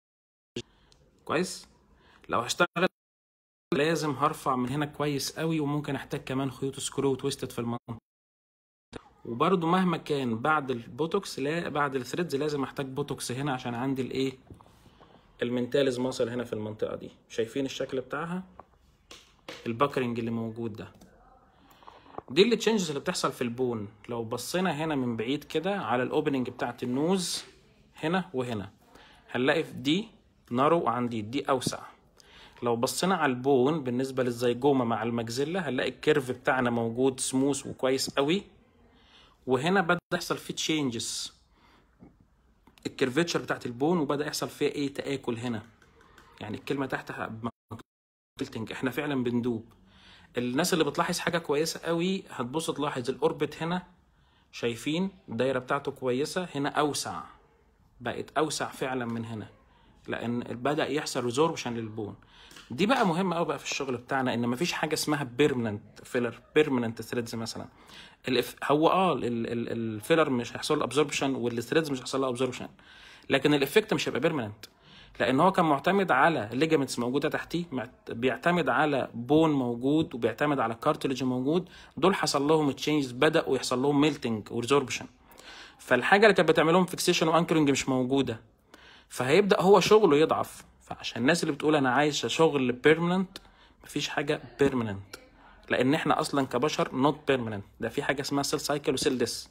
كويس لو هشتغل لازم هرفع من هنا كويس قوي وممكن احتاج كمان خيوط سكرو تويستد في المنطقه وبرده مهما كان بعد البوتوكس لا بعد الثريدز لازم احتاج بوتوكس هنا عشان عندي الايه المنتالز ماسل هنا في المنطقه دي شايفين الشكل بتاعها الباكرنج اللي موجود ده دي اللي تشينجز اللي بتحصل في البون لو بصينا هنا من بعيد كده على الاوبننج بتاعت النوز هنا وهنا هنلاقي في دي نارو وعندي دي اوسع لو بصينا على البون بالنسبه للزيجوما مع المجزله هنلاقي الكيرف بتاعنا موجود سموث وكويس قوي وهنا بدا يحصل فيه تشينجز الكيرفتشر بتاعت البون وبدا يحصل فيها ايه تاكل هنا يعني الكلمه تحت تلتنج احنا فعلا بندوب الناس اللي بتلاحظ حاجه كويسه قوي هتبص تلاحظ الاوربت هنا شايفين الدايره بتاعته كويسه هنا اوسع بقت اوسع فعلا من هنا لان بدا يحصل ريزوربشن للبون دي بقى مهمه قوي بقى في الشغل بتاعنا ان مفيش حاجه اسمها بيرمننت فيلر بيرمننت ثريدز مثلا الف... هو اه ال- ال- الفيلر مش هيحصل له ابزوربشن والثريدز مش هيحصل لها ابزوربشن لكن الافكت مش هيبقى بيرمننت لان هو كان معتمد على ليجامنتس موجوده تحتيه معت- بيعتمد على بون موجود وبيعتمد على كارتلج موجود دول حصل لهم تشينجز بداوا يحصل لهم ميلتنج وريزوربشن فالحاجه اللي كانت بتعمل لهم فيكسيشن وانكرنج مش موجوده فهيبدا هو شغله يضعف فعشان الناس اللي بتقول انا عايز شغل بيرمننت مفيش حاجه بيرمننت لان احنا اصلا كبشر نوت بيرمننت ده في حاجه اسمها سيل سايكل وسيل ديس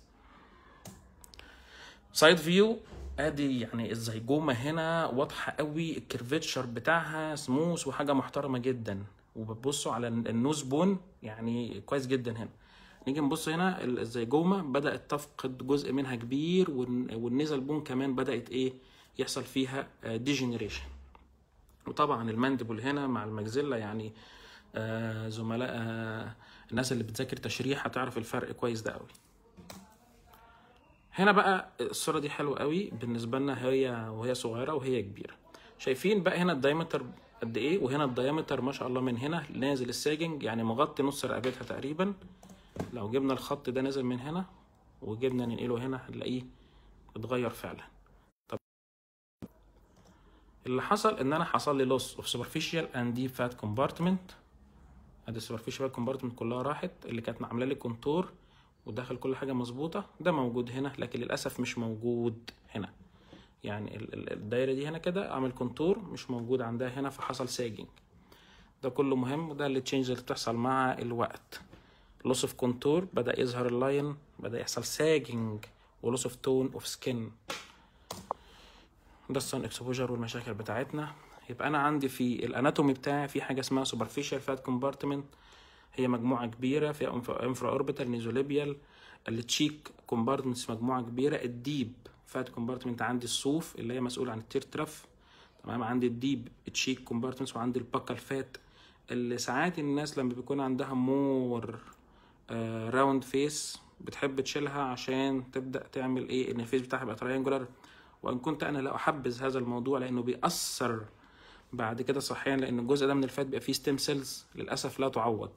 سايد فيو ادي يعني الزيجومه هنا واضحه قوي الكيرفتشر بتاعها سموث وحاجه محترمه جدا وبتبصوا على النوز بون يعني كويس جدا هنا نيجي نبص هنا الزيجومه بدات تفقد جزء منها كبير والن- والنيزل بون كمان بدات ايه يحصل فيها ديجنريشن وطبعا الماندبل هنا مع المجزله يعني آه، زملاء آه، الناس اللي بتذاكر تشريح هتعرف الفرق كويس ده قوي هنا بقى الصوره دي حلوه قوي بالنسبه لنا هي وهي صغيره وهي كبيره شايفين بقى هنا الدايمتر قد ايه وهنا الدايمتر ما شاء الله من هنا نازل الساجنج يعني مغطي نص رقبتها تقريبا لو جبنا الخط ده نازل من هنا وجبنا ننقله هنا هنلاقيه اتغير فعلا طب اللي حصل ان انا حصل لي loss of superficial and deep fat compartment ادي السوبرفيشال كومبارتمنت كلها راحت اللي كانت عامله لي كونتور وداخل كل حاجه مظبوطه ده موجود هنا لكن للاسف مش موجود هنا يعني ال- ال- الدايره دي هنا كده عامل كونتور مش موجود عندها هنا فحصل ساجنج ده كله مهم وده اللي تشينج اللي بتحصل مع الوقت لوس اوف كونتور بدا يظهر اللاين بدا يحصل ساجنج ولوس اوف تون اوف سكين ده السن اكسبوجر والمشاكل بتاعتنا يبقى انا عندي في الاناتومي بتاعي في حاجه اسمها سوبرفيشال فات كومبارتمنت هي مجموعه كبيره فيها انفرا اوربيتال نيزوليبيال التشيك كومبارتمنتس مجموعه كبيره الديب فات كومبارتمنت عندي الصوف اللي هي مسؤول عن التير تراف تمام عندي الديب تشيك كومبارتمنتس وعندي الباكال فات اللي ساعات الناس لما بيكون عندها مور راوند فيس بتحب تشيلها عشان تبدا تعمل ايه ان الفيس بتاعها يبقى تريانجولار وان كنت انا لا احبذ هذا الموضوع لانه بيأثر بعد كده صحيا لان الجزء ده من الفات بيبقى فيه ستيم سيلز للاسف لا تعوض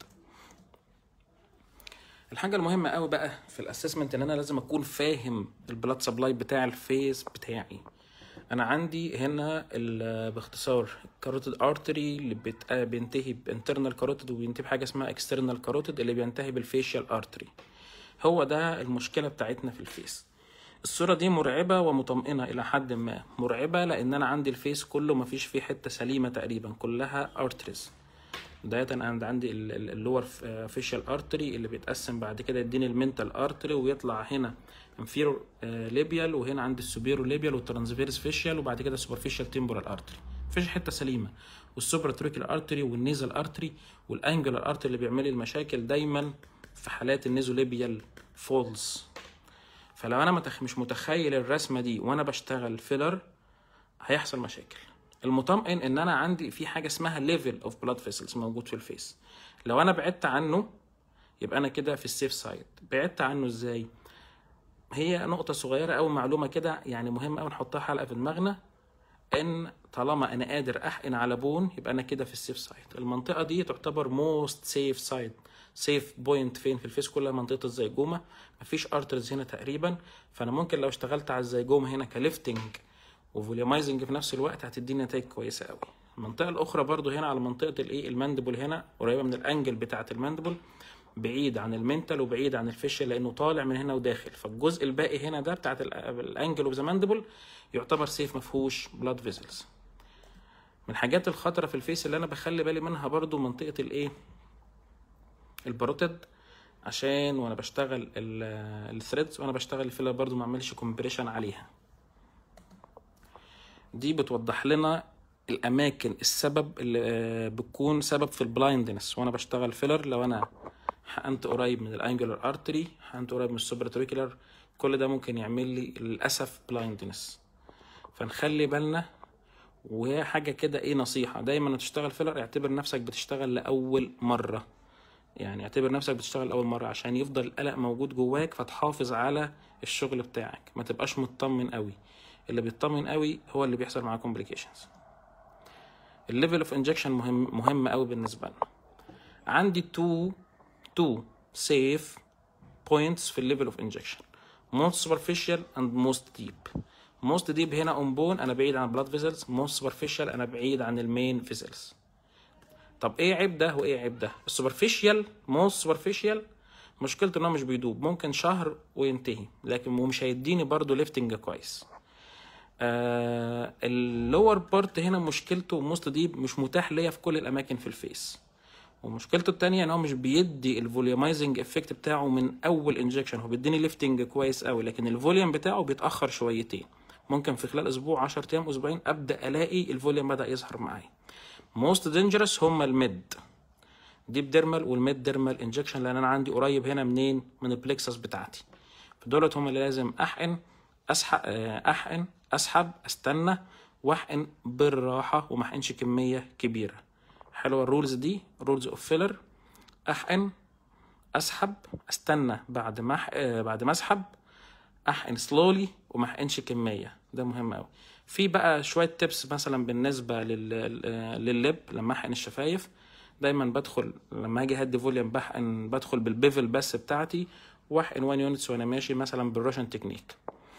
الحاجه المهمه قوي بقى في الاسسمنت ان انا لازم اكون فاهم البلاد سبلاي بتاع الفيس بتاعي انا عندي هنا ال- باختصار الكاروتيد ارتري اللي بت- آه بينتهي بانترنال كاروتيد وبينتهي بحاجه اسمها اكسترنال كاروتيد اللي بينتهي بالفيشيال ارتري هو ده المشكله بتاعتنا في الفيس الصوره دي مرعبه ومطمئنه الى حد ما مرعبه لان انا عندي الفيس كله مفيش فيه حته سليمه تقريبا كلها ارتريز بداية عند عندي اللور فيشال ارتري اللي بيتقسم بعد كده يديني المنتال ارتري ويطلع هنا انفيرور ليبيال وهنا عندي السوبيرو ليبيال والترانسفيرس فيشال وبعد كده سوبرفيشال تيمبورال ارتري مفيش حته سليمه والسوبرا تروكيال ارتري والنيزل ارتري والانجلر ارتري اللي بيعمل لي المشاكل دايما في حالات النيزوليبيال فولز فلو انا متخ... مش متخيل الرسمه دي وانا بشتغل فيلر هيحصل مشاكل المطمئن ان انا عندي في حاجه اسمها ليفل اوف بلاد فيسلز موجود في الفيس لو انا بعدت عنه يبقى انا كده في السيف سايد بعدت عنه ازاي هي نقطه صغيره قوي معلومه كده يعني مهم قوي نحطها حلقه في دماغنا ان طالما انا قادر احقن على بون يبقى انا كده في السيف سايد المنطقه دي تعتبر موست سيف سايد سيف بوينت فين في الفيس كلها منطقه الزيجومه مفيش ارترز هنا تقريبا فانا ممكن لو اشتغلت على الزيجومه هنا كليفتنج وفوليومايزنج في نفس الوقت هتديني نتائج كويسه قوي المنطقه الاخرى برضو هنا على منطقه الايه الماندبل هنا قريبه من الانجل بتاعه الماندبل بعيد عن المنتال وبعيد عن الفيشل لانه طالع من هنا وداخل فالجزء الباقي هنا ده بتاعه الانجل اوف ذا ماندبل يعتبر سيف ما فيهوش بلاد فيزلز من الحاجات الخطره في الفيس اللي انا بخلي بالي منها برضو منطقه الايه الباروتيد عشان وانا بشتغل الثريدز وانا بشتغل الفيلر برضو ما اعملش كومبريشن عليها دي بتوضح لنا الاماكن السبب اللي آه، بتكون سبب في البلايندنس وانا بشتغل فيلر لو انا حقنت قريب من الانجلر ارتري حقنت قريب من السوبراتوريكولار كل ده ممكن يعمل لي للاسف بلايندنس فنخلي بالنا وهي حاجه كده ايه نصيحه دايما تشتغل فيلر اعتبر نفسك بتشتغل لاول مره يعني اعتبر نفسك بتشتغل لاول مره عشان يفضل القلق موجود جواك فتحافظ على الشغل بتاعك ما تبقاش مطمن قوي اللي بيطمن قوي هو اللي بيحصل معاه كومبليكيشنز الليفل اوف انجكشن مهم مهم قوي بالنسبه لنا عندي تو تو سيف بوينتس في الليفل اوف انجكشن most superficial and most deep most deep هنا اون بون انا بعيد عن blood vessels most superficial انا بعيد عن المين vessels طب ايه عيب ده وايه عيب ده السوبرفيشال موست سوبرفيشال مشكلته ان هو مش بيدوب ممكن شهر وينتهي لكن ومش هيديني برضو ليفتنج كويس آه اللور بارت هنا مشكلته موست ديب مش متاح ليا في كل الاماكن في الفيس ومشكلته التانية ان هو مش بيدي الفوليومايزنج افكت بتاعه من اول انجكشن هو بيديني ليفتنج كويس قوي لكن الفوليوم بتاعه بيتاخر شويتين ممكن في خلال اسبوع 10 ايام اسبوعين ابدا الاقي الفوليوم بدا يظهر معايا موست دينجرس هم الميد ديب ديرمال والميد ديرمال انجكشن لان انا عندي قريب هنا منين من البلكسس بتاعتي فدولت هم اللي لازم احقن اسحق آه، احقن اسحب استنى واحقن بالراحه وما احقنش كميه كبيره حلوه الرولز دي رولز اوف فيلر احقن اسحب استنى بعد ما أح- آه، بعد ما اسحب احقن سلولي وما احقنش كميه ده مهم قوي في بقى شويه تيبس مثلا بالنسبه لل... لللب لما احقن الشفايف دايما بدخل لما اجي اهدي فوليوم بحقن بدخل بالبيفل بس بتاعتي واحقن 1 يونتس وانا ماشي مثلا بالروشن تكنيك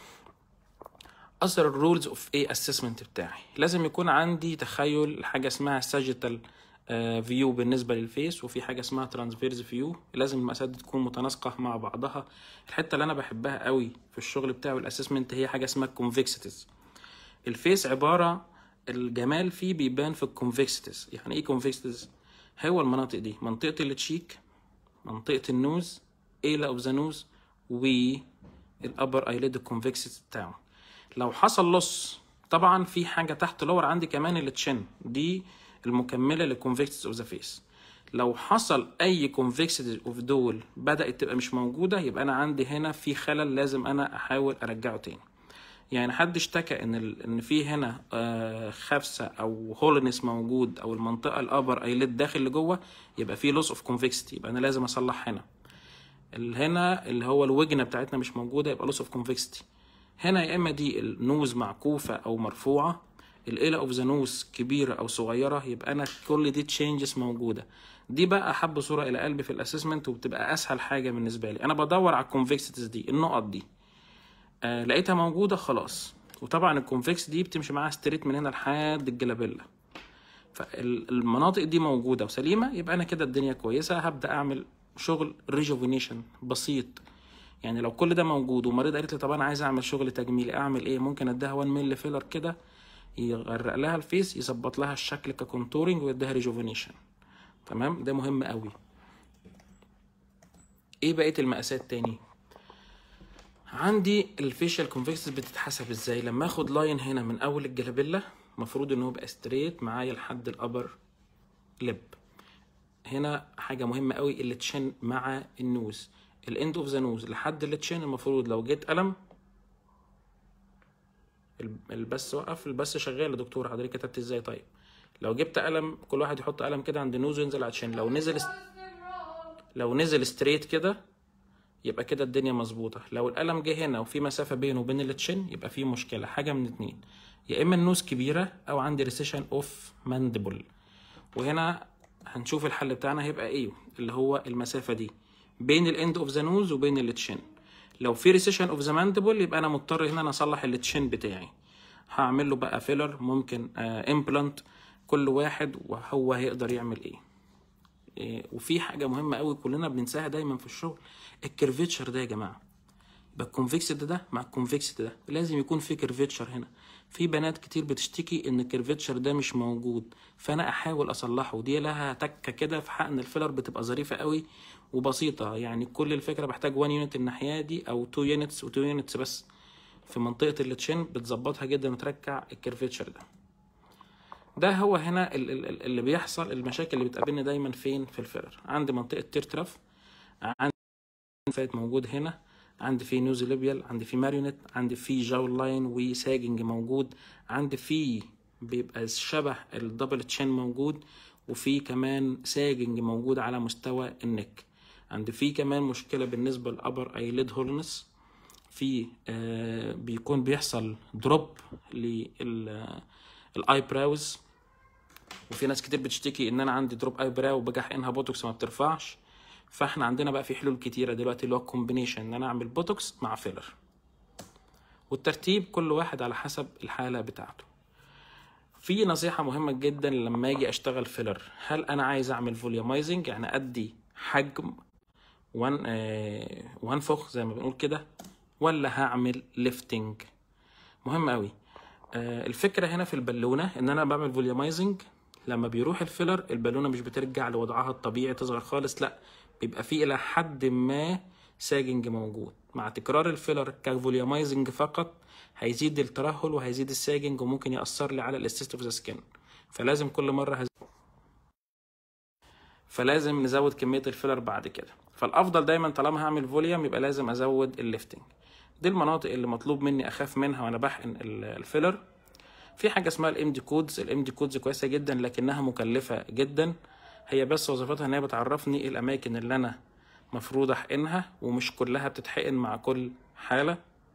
اثر الرولز اوف ايه اسسمنت بتاعي لازم يكون عندي تخيل حاجه اسمها ساجيتال فيو بالنسبه للفيس وفي حاجه اسمها ترانسفيرز فيو لازم المقاسات دي تكون متناسقه مع بعضها الحته اللي انا بحبها قوي في الشغل بتاعي والاسسمنت هي حاجه اسمها الكونفكسيتيز الفيس عباره الجمال فيه بيبان في الكونفكسيتيز يعني ايه كونفكسيتيز هو المناطق دي منطقه التشيك منطقه النوز ايلا اوف ذا نوز والابر ايليد الكونفكسيتي بتاعه لو حصل لص طبعا في حاجه تحت لور عندي كمان التشن دي المكمله للكونفكسيتي اوف ذا فيس لو حصل اي كونفكسيتي اوف دول بدات تبقى مش موجوده يبقى انا عندي هنا في خلل لازم انا احاول ارجعه تاني يعني حد اشتكى ان ال... ان في هنا آه، خفسه او هولنس موجود او المنطقه الابر ايليد داخل لجوه يبقى في لوس اوف كونفكسيتي يبقى انا لازم اصلح هنا ال- هنا اللي هو الوجنه بتاعتنا مش موجوده يبقى لوس اوف كونفكسيتي هنا يا اما دي النوز معكوفه او مرفوعه الايلا اوف ذا نوز كبيره او صغيره يبقى انا كل دي تشينجز موجوده دي بقى احب صوره الى قلبي في الاسسمنت وبتبقى اسهل حاجه بالنسبه لي انا بدور على الكونفكسيتيز دي النقط دي آه لقيتها موجوده خلاص وطبعا الكونفكس دي بتمشي معاها ستريت من هنا لحد الجلابيلا فالمناطق دي موجوده وسليمه يبقى انا كده الدنيا كويسه هبدا اعمل شغل ريجوفينيشن بسيط يعني لو كل ده موجود ومريض قالت لي طب انا عايز اعمل شغل تجميلي اعمل ايه ممكن اديها 1 مللي فيلر كده يغرق لها الفيس يظبط لها الشكل ككونتورنج ويديها ريجوفينيشن تمام ده مهم قوي ايه بقيه المقاسات تاني عندي الفيشال كونفكسز بتتحسب ازاي لما اخد لاين هنا من اول الجلابيلا المفروض ان هو يبقى ستريت معايا لحد الابر لب هنا حاجه مهمه قوي اللي تشن مع النوز الاند اوف ذا نوز لحد اللي تشن المفروض لو جيت قلم الب- البث وقف البث شغال يا دكتور حضرتك كتبت ازاي طيب لو جبت قلم كل واحد يحط قلم كده عند النوز وينزل على الشن لو نزل لو نزل ستريت كده يبقى كده الدنيا مظبوطه لو القلم جه هنا وفي مسافه بينه وبين التشن يبقى في مشكله حاجه من اتنين يا اما النوز كبيره او عندي ريسيشن اوف ماندبل وهنا هنشوف الحل بتاعنا هيبقى ايه اللي هو المسافه دي بين الاند اوف ذا نوز وبين التشن لو في ريسيشن اوف ذا ماندبل يبقى انا مضطر هنا انا اصلح التشن بتاعي هعمل له بقى فيلر ممكن امبلانت كل واحد وهو هيقدر يعمل ايه إيه، وفي حاجه مهمه قوي كلنا بننساها دايما في الشغل الكيرفيتشر ده يا جماعه يبقى الكونفكسد ده مع الكونفكسد ده لازم يكون في كيرفيتشر هنا في بنات كتير بتشتكي ان الكيرفيتشر ده مش موجود فانا احاول اصلحه ودي لها تكه كده في حقن الفيلر بتبقى ظريفه قوي وبسيطه يعني كل الفكره بحتاج 1 يونت الناحيه دي او 2 يونتس و2 يونتس بس في منطقه التشين بتظبطها جدا وتركع الكيرفيتشر ده ده هو هنا ال- ال- ال- اللي بيحصل المشاكل اللي بتقابلني دايما فين في الفيلر عندي منطقه تيرتراف عندي فات موجود هنا عندي في نيوزي ليبيال عندي في ماريونيت عندي في جاول لاين وساجنج موجود عندي في بيبقى شبه الدبل تشين موجود وفي كمان ساجنج موجود على مستوى النك عندي في كمان مشكله بالنسبه للابر ايليد هولنس في آه بيكون بيحصل دروب للاي براوز وفي ناس كتير بتشتكي ان انا عندي دروب اي براو وباجي احقنها بوتوكس ما بترفعش فاحنا عندنا بقى في حلول كتيره دلوقتي اللي هو الكومبينيشن ان انا اعمل بوتوكس مع فيلر والترتيب كل واحد على حسب الحاله بتاعته في نصيحة مهمة جدا لما اجي اشتغل فيلر هل انا عايز اعمل فوليومايزنج يعني ادي حجم وان آه وانفخ زي ما بنقول كده ولا هعمل ليفتنج مهم قوي آه الفكرة هنا في البالونة ان انا بعمل فوليومايزنج لما بيروح الفيلر البالونة مش بترجع لوضعها الطبيعي تصغر خالص لا بيبقى في الى حد ما ساجنج موجود مع تكرار الفيلر كفوليومايزنج فقط هيزيد الترهل وهيزيد الساجنج وممكن يأثر لي على الاستيست اوف ذا سكين فلازم كل مرة هز... فلازم نزود كمية الفيلر بعد كده فالأفضل دايما طالما هعمل فوليوم يبقى لازم أزود الليفتنج دي المناطق اللي مطلوب مني أخاف منها وأنا بحقن ال- الفيلر في حاجة اسمها الام دي كودز الام دي كودز كويسة جدا لكنها مكلفة جدا هي بس وظيفتها ان هي بتعرفني الاماكن اللي انا مفروض احقنها ومش كلها بتتحقن مع كل حالة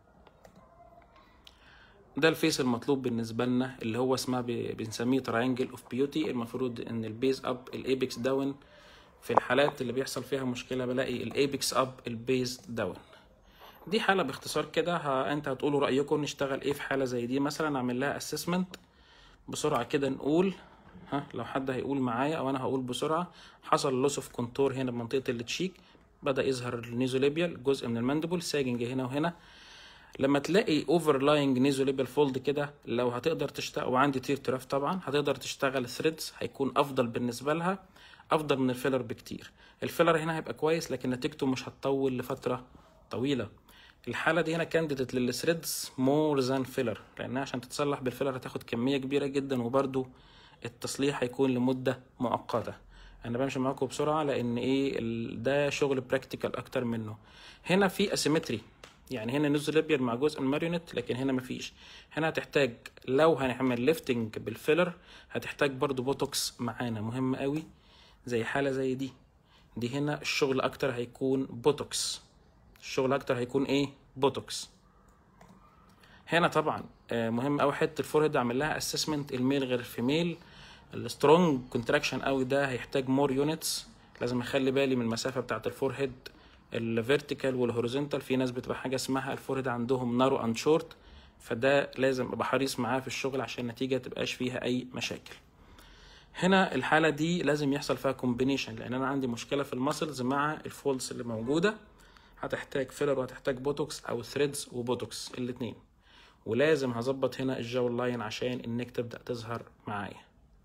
ده الفيس المطلوب بالنسبة لنا اللي هو اسمها ب- بنسميه تراينجل اوف بيوتي المفروض ان البيز اب الايبكس داون في الحالات اللي بيحصل فيها مشكلة بلاقي الايبكس اب البيز داون دي حالة باختصار كده ها انت هتقولوا رأيكم نشتغل ايه في حالة زي دي مثلا اعمل لها اسسمنت بسرعة كده نقول ها لو حد هيقول معايا او انا هقول بسرعة حصل لوس اوف كونتور هنا بمنطقة التشيك بدأ يظهر النيزوليبيال جزء من الماندبل ساجنج هنا وهنا لما تلاقي اوفرلاينج نيزوليبيال فولد كده لو هتقدر تشتغل وعندي تير تراف طبعا هتقدر تشتغل ثريدز هيكون افضل بالنسبه لها افضل من الفيلر بكتير الفيلر هنا هيبقى كويس لكن نتيجته مش هتطول لفتره طويله الحاله دي هنا كانديديت للثريدز مور ذان فيلر لانها عشان تتصلح بالفيلر هتاخد كميه كبيره جدا وبرده التصليح هيكون لمده مؤقته انا بمشي معاكم بسرعه لان ايه ال- ده شغل براكتيكال اكتر منه هنا في اسيمتري يعني هنا نيزوليبيال مع جزء الماريونيت لكن هنا مفيش هنا هتحتاج لو هنعمل ليفتنج بالفيلر هتحتاج برضو بوتوكس معانا مهم قوي زي حاله زي دي دي هنا الشغل اكتر هيكون بوتوكس الشغل اكتر هيكون ايه بوتوكس هنا طبعا آه، مهم قوي حته الفورهيد اعمل لها اسسمنت الميل غير الفيميل السترونج كونتراكشن قوي ده هيحتاج مور يونتس لازم اخلي بالي من المسافه بتاعه الفورهيد الفيرتيكال والهوريزونتال في ناس بتبقى حاجه اسمها الفورهيد عندهم نارو اند شورت فده لازم ابقى حريص معاه في الشغل عشان النتيجه تبقاش فيها اي مشاكل هنا الحاله دي لازم يحصل فيها كومبينيشن لان انا عندي مشكله في المسلز مع الفولدز اللي موجوده هتحتاج فيلر وهتحتاج بوتوكس او ثريدز وبوتوكس الاثنين ولازم هظبط هنا الجاول لاين عشان النك تبدا تظهر معايا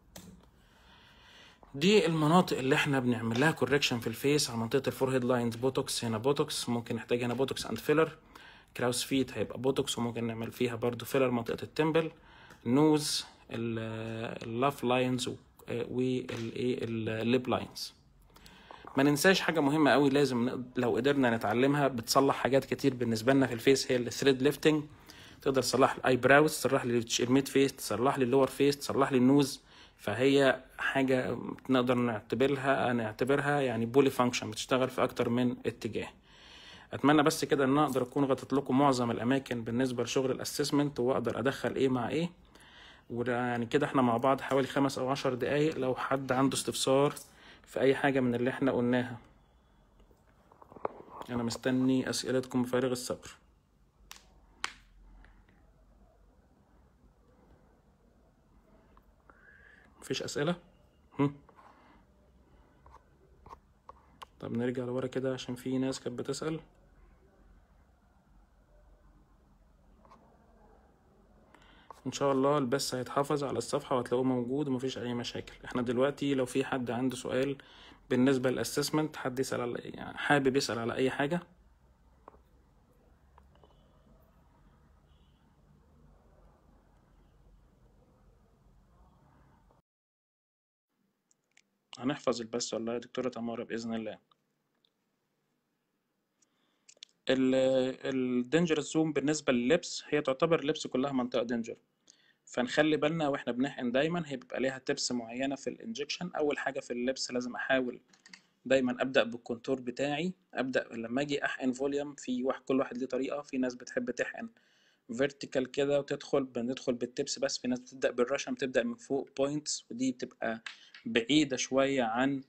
دي المناطق اللي احنا بنعمل لها كوركشن في الفيس على منطقه الفور لاينز بوتوكس هنا بوتوكس ممكن نحتاج هنا بوتوكس اند فيلر كراوس فيت هيبقى بوتوكس وممكن نعمل فيها برضو فيلر منطقه التمبل نوز اللاف لاينز والايه الليب لاينز ما ننساش حاجه مهمه قوي لازم نقد- لو قدرنا نتعلمها بتصلح حاجات كتير بالنسبه لنا في الفيس هي الثريد ليفتنج تقدر تصلح الاي براوز تصلح لي الميد فيس تصلح لي اللور فيس تصلح لي النوز فهي حاجه نقدر نعتبرها نعتبرها يعني بولي فانكشن بتشتغل في اكتر من اتجاه اتمنى بس كده ان أنا اقدر اكون غطيت لكم معظم الاماكن بالنسبه لشغل الاسسمنت واقدر ادخل ايه مع ايه ويعني كده احنا مع بعض حوالي خمس او عشر دقايق لو حد عنده استفسار في اي حاجه من اللي احنا قلناها انا مستني اسئلتكم بفارغ الصبر مفيش اسئله هم؟ طب نرجع لورا كده عشان في ناس كانت بتسأل ان شاء الله البث هيتحفظ على الصفحة وهتلاقوه موجود ومفيش اي مشاكل احنا دلوقتي لو في حد عنده سؤال بالنسبة للاسسمنت حد يسأل على يعني حابب يسأل على اي حاجة هنحفظ البث والله يا دكتورة تمارا بإذن الله الدينجرس زون بالنسبة لللبس هي تعتبر اللبس كلها منطقة دينجر فنخلي بالنا واحنا بنحقن دايما هي بيبقى ليها تبس معينة في الانجكشن أول حاجة في اللبس لازم أحاول دايما ابدا بالكونتور بتاعي ابدا لما اجي احقن فوليوم في واحد كل واحد ليه طريقه في ناس بتحب تحقن فيرتيكال كده وتدخل بندخل بالتبس بس في ناس بتبدا بالرشم بتبدا من فوق بوينتس ودي بتبقى بعيده شويه عن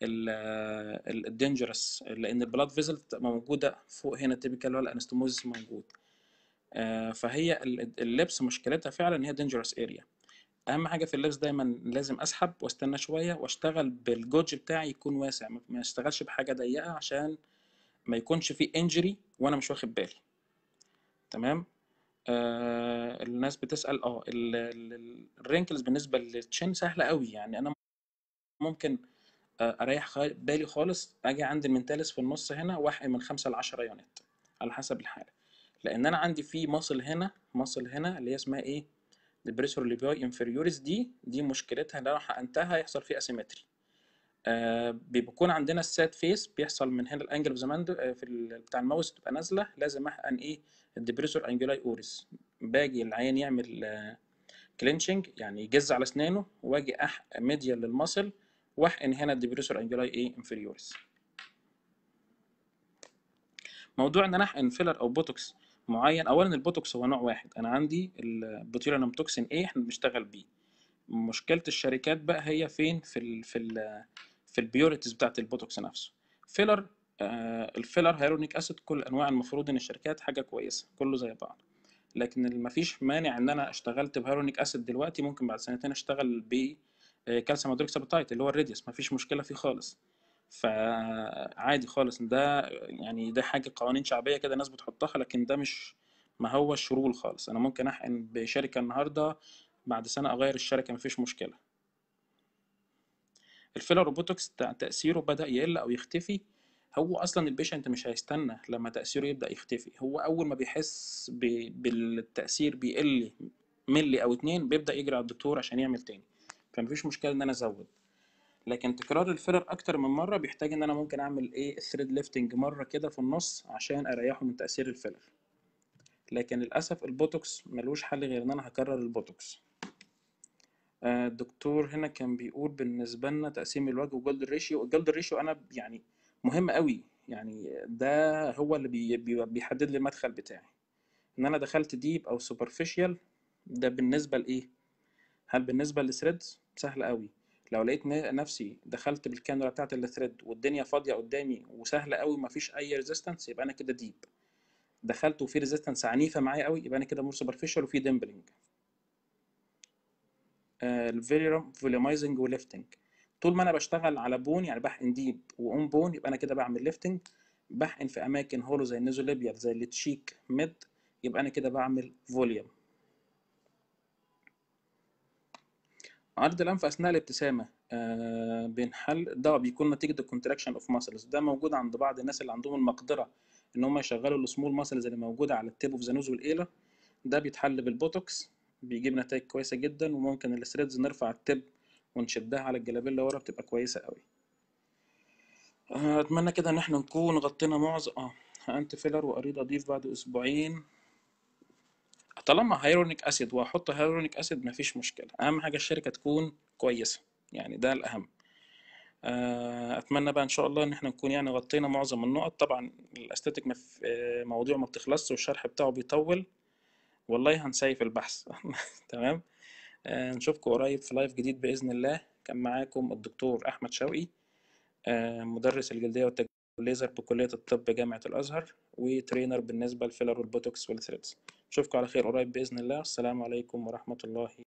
الدينجرس لان البلاد فيزل بتبقى موجوده فوق هنا تيبيكال ولا انستموزيس موجود آه، فهي اللبس مشكلتها فعلا ان هي دينجرس اريا اهم حاجه في اللبس دايما لازم اسحب واستنى شويه واشتغل بالجوج بتاعي يكون واسع ما اشتغلش بحاجه ضيقه عشان ما يكونش فيه انجري وانا مش واخد بالي تمام آه الناس بتسال اه الرينكلز بالنسبه للتشين سهله قوي يعني انا ممكن آه، اريح بالي خالص اجي عند المنتالس في النص هنا واحقن من خمسة لعشرة يونت على حسب الحاله لان انا عندي في مصل هنا مصل هنا اللي هي اسمها ايه البريسور ليبياي انفيريوريس دي دي مشكلتها ان لو حقنتها يحصل فيه اسيمتري آه بيكون عندنا السات فيس بيحصل من هنا الانجل اوف زمان في بتاع الماوس تبقى نازله لازم احقن ايه الدبريسور انجولاي اوريس باجي العيان يعمل آه كلينشنج يعني يجز على اسنانه واجي احقن ميديال للمصل واحقن هنا الدبريسور انجولاي ايه انفيريوريس موضوع ان انا احقن فيلر او بوتوكس معين اولا البوتوكس هو نوع واحد انا عندي البوتيرانوم توكسين ايه احنا بنشتغل بيه مشكله الشركات بقى هي فين في ال في ال في البيوريتيز بتاعت البوتوكس نفسه فيلر آه الفيلر هيرونيك اسيد كل انواع المفروض ان الشركات حاجه كويسه كله زي بعض لكن مفيش مانع ان انا اشتغلت بهيرونيك اسيد دلوقتي ممكن بعد سنتين اشتغل ب كالسيوم هيدروكسابيتايت اللي هو الريديوس مفيش مشكله فيه خالص فعادي خالص ده يعني ده حاجه قوانين شعبيه كده الناس بتحطها لكن ده مش ما هو الشرول خالص انا ممكن احقن بشركه النهارده بعد سنه اغير الشركه مفيش مشكله الفيلر روبوتكس تاثيره بدا يقل او يختفي هو اصلا البيشنت مش هيستنى لما تاثيره يبدا يختفي هو اول ما بيحس بالتاثير بيقل ملي او اتنين بيبدا يجري على الدكتور عشان يعمل تاني فمفيش مشكله ان انا ازود لكن تكرار الفيلر اكتر من مره بيحتاج ان انا ممكن اعمل ايه الثريد ليفتنج مره كده في النص عشان اريحه من تاثير الفيلر لكن للاسف البوتوكس ملوش حل غير ان انا هكرر البوتوكس الدكتور هنا كان بيقول بالنسبه لنا تقسيم الوجه وجولد ريشيو الجولد ريشيو انا يعني مهم قوي يعني ده هو اللي بي بيحدد لي المدخل بتاعي ان انا دخلت ديب او سوبرفيشال ده بالنسبه لايه هل بالنسبه للثريدز سهل قوي لو لقيت نفسي دخلت بالكاميرا بتاعت الثريد والدنيا فاضيه قدامي وسهله قوي مفيش اي ريزيستنس يبقى انا كده ديب دخلت وفي ريزيستنس عنيفه معايا قوي يبقى انا كده مور سوبرفيشال وفي ديمبلينج الفيريوم فوليومايزنج وليفتنج طول ما انا بشتغل على بون يعني بحقن ديب واون بون يبقى انا كده بعمل ليفتنج بحقن في اماكن هولو زي النيزوليبيال زي التشيك ميد يبقى انا كده بعمل فوليوم عرض الانف اثناء الابتسامه آه بنحل ده بيكون نتيجه الكونتراكشن اوف ماسلز ده موجود عند بعض الناس اللي عندهم المقدره ان هم يشغلوا السمول ماسلز اللي موجوده على التيب اوف ذا نوز والايله ده بيتحل بالبوتوكس بيجيب نتائج كويسه جدا وممكن الثريدز نرفع التيب ونشدها على الجلابيه ورا بتبقى كويسه قوي آه اتمنى كده ان احنا نكون غطينا معظم اه انت فيلر واريد اضيف بعد اسبوعين طالما هيرونيك اسيد واحط هيرونيك اسيد مفيش مشكله اهم حاجه الشركه تكون كويسه يعني ده الاهم اتمنى بقى ان شاء الله ان احنا نكون يعني غطينا معظم النقط طبعا الاستاتيك مف... موضوع ما بتخلصش والشرح بتاعه بيطول والله هنسيف البحث تمام آه نشوفكم قريب في لايف جديد باذن الله كان معاكم الدكتور احمد شوقي آه مدرس الجلديه والتجميل والليزر بكليه الطب جامعه الازهر وترينر بالنسبه للفيلر والبوتوكس والثريدز اشوفكم على خير قريب باذن الله السلام عليكم ورحمه الله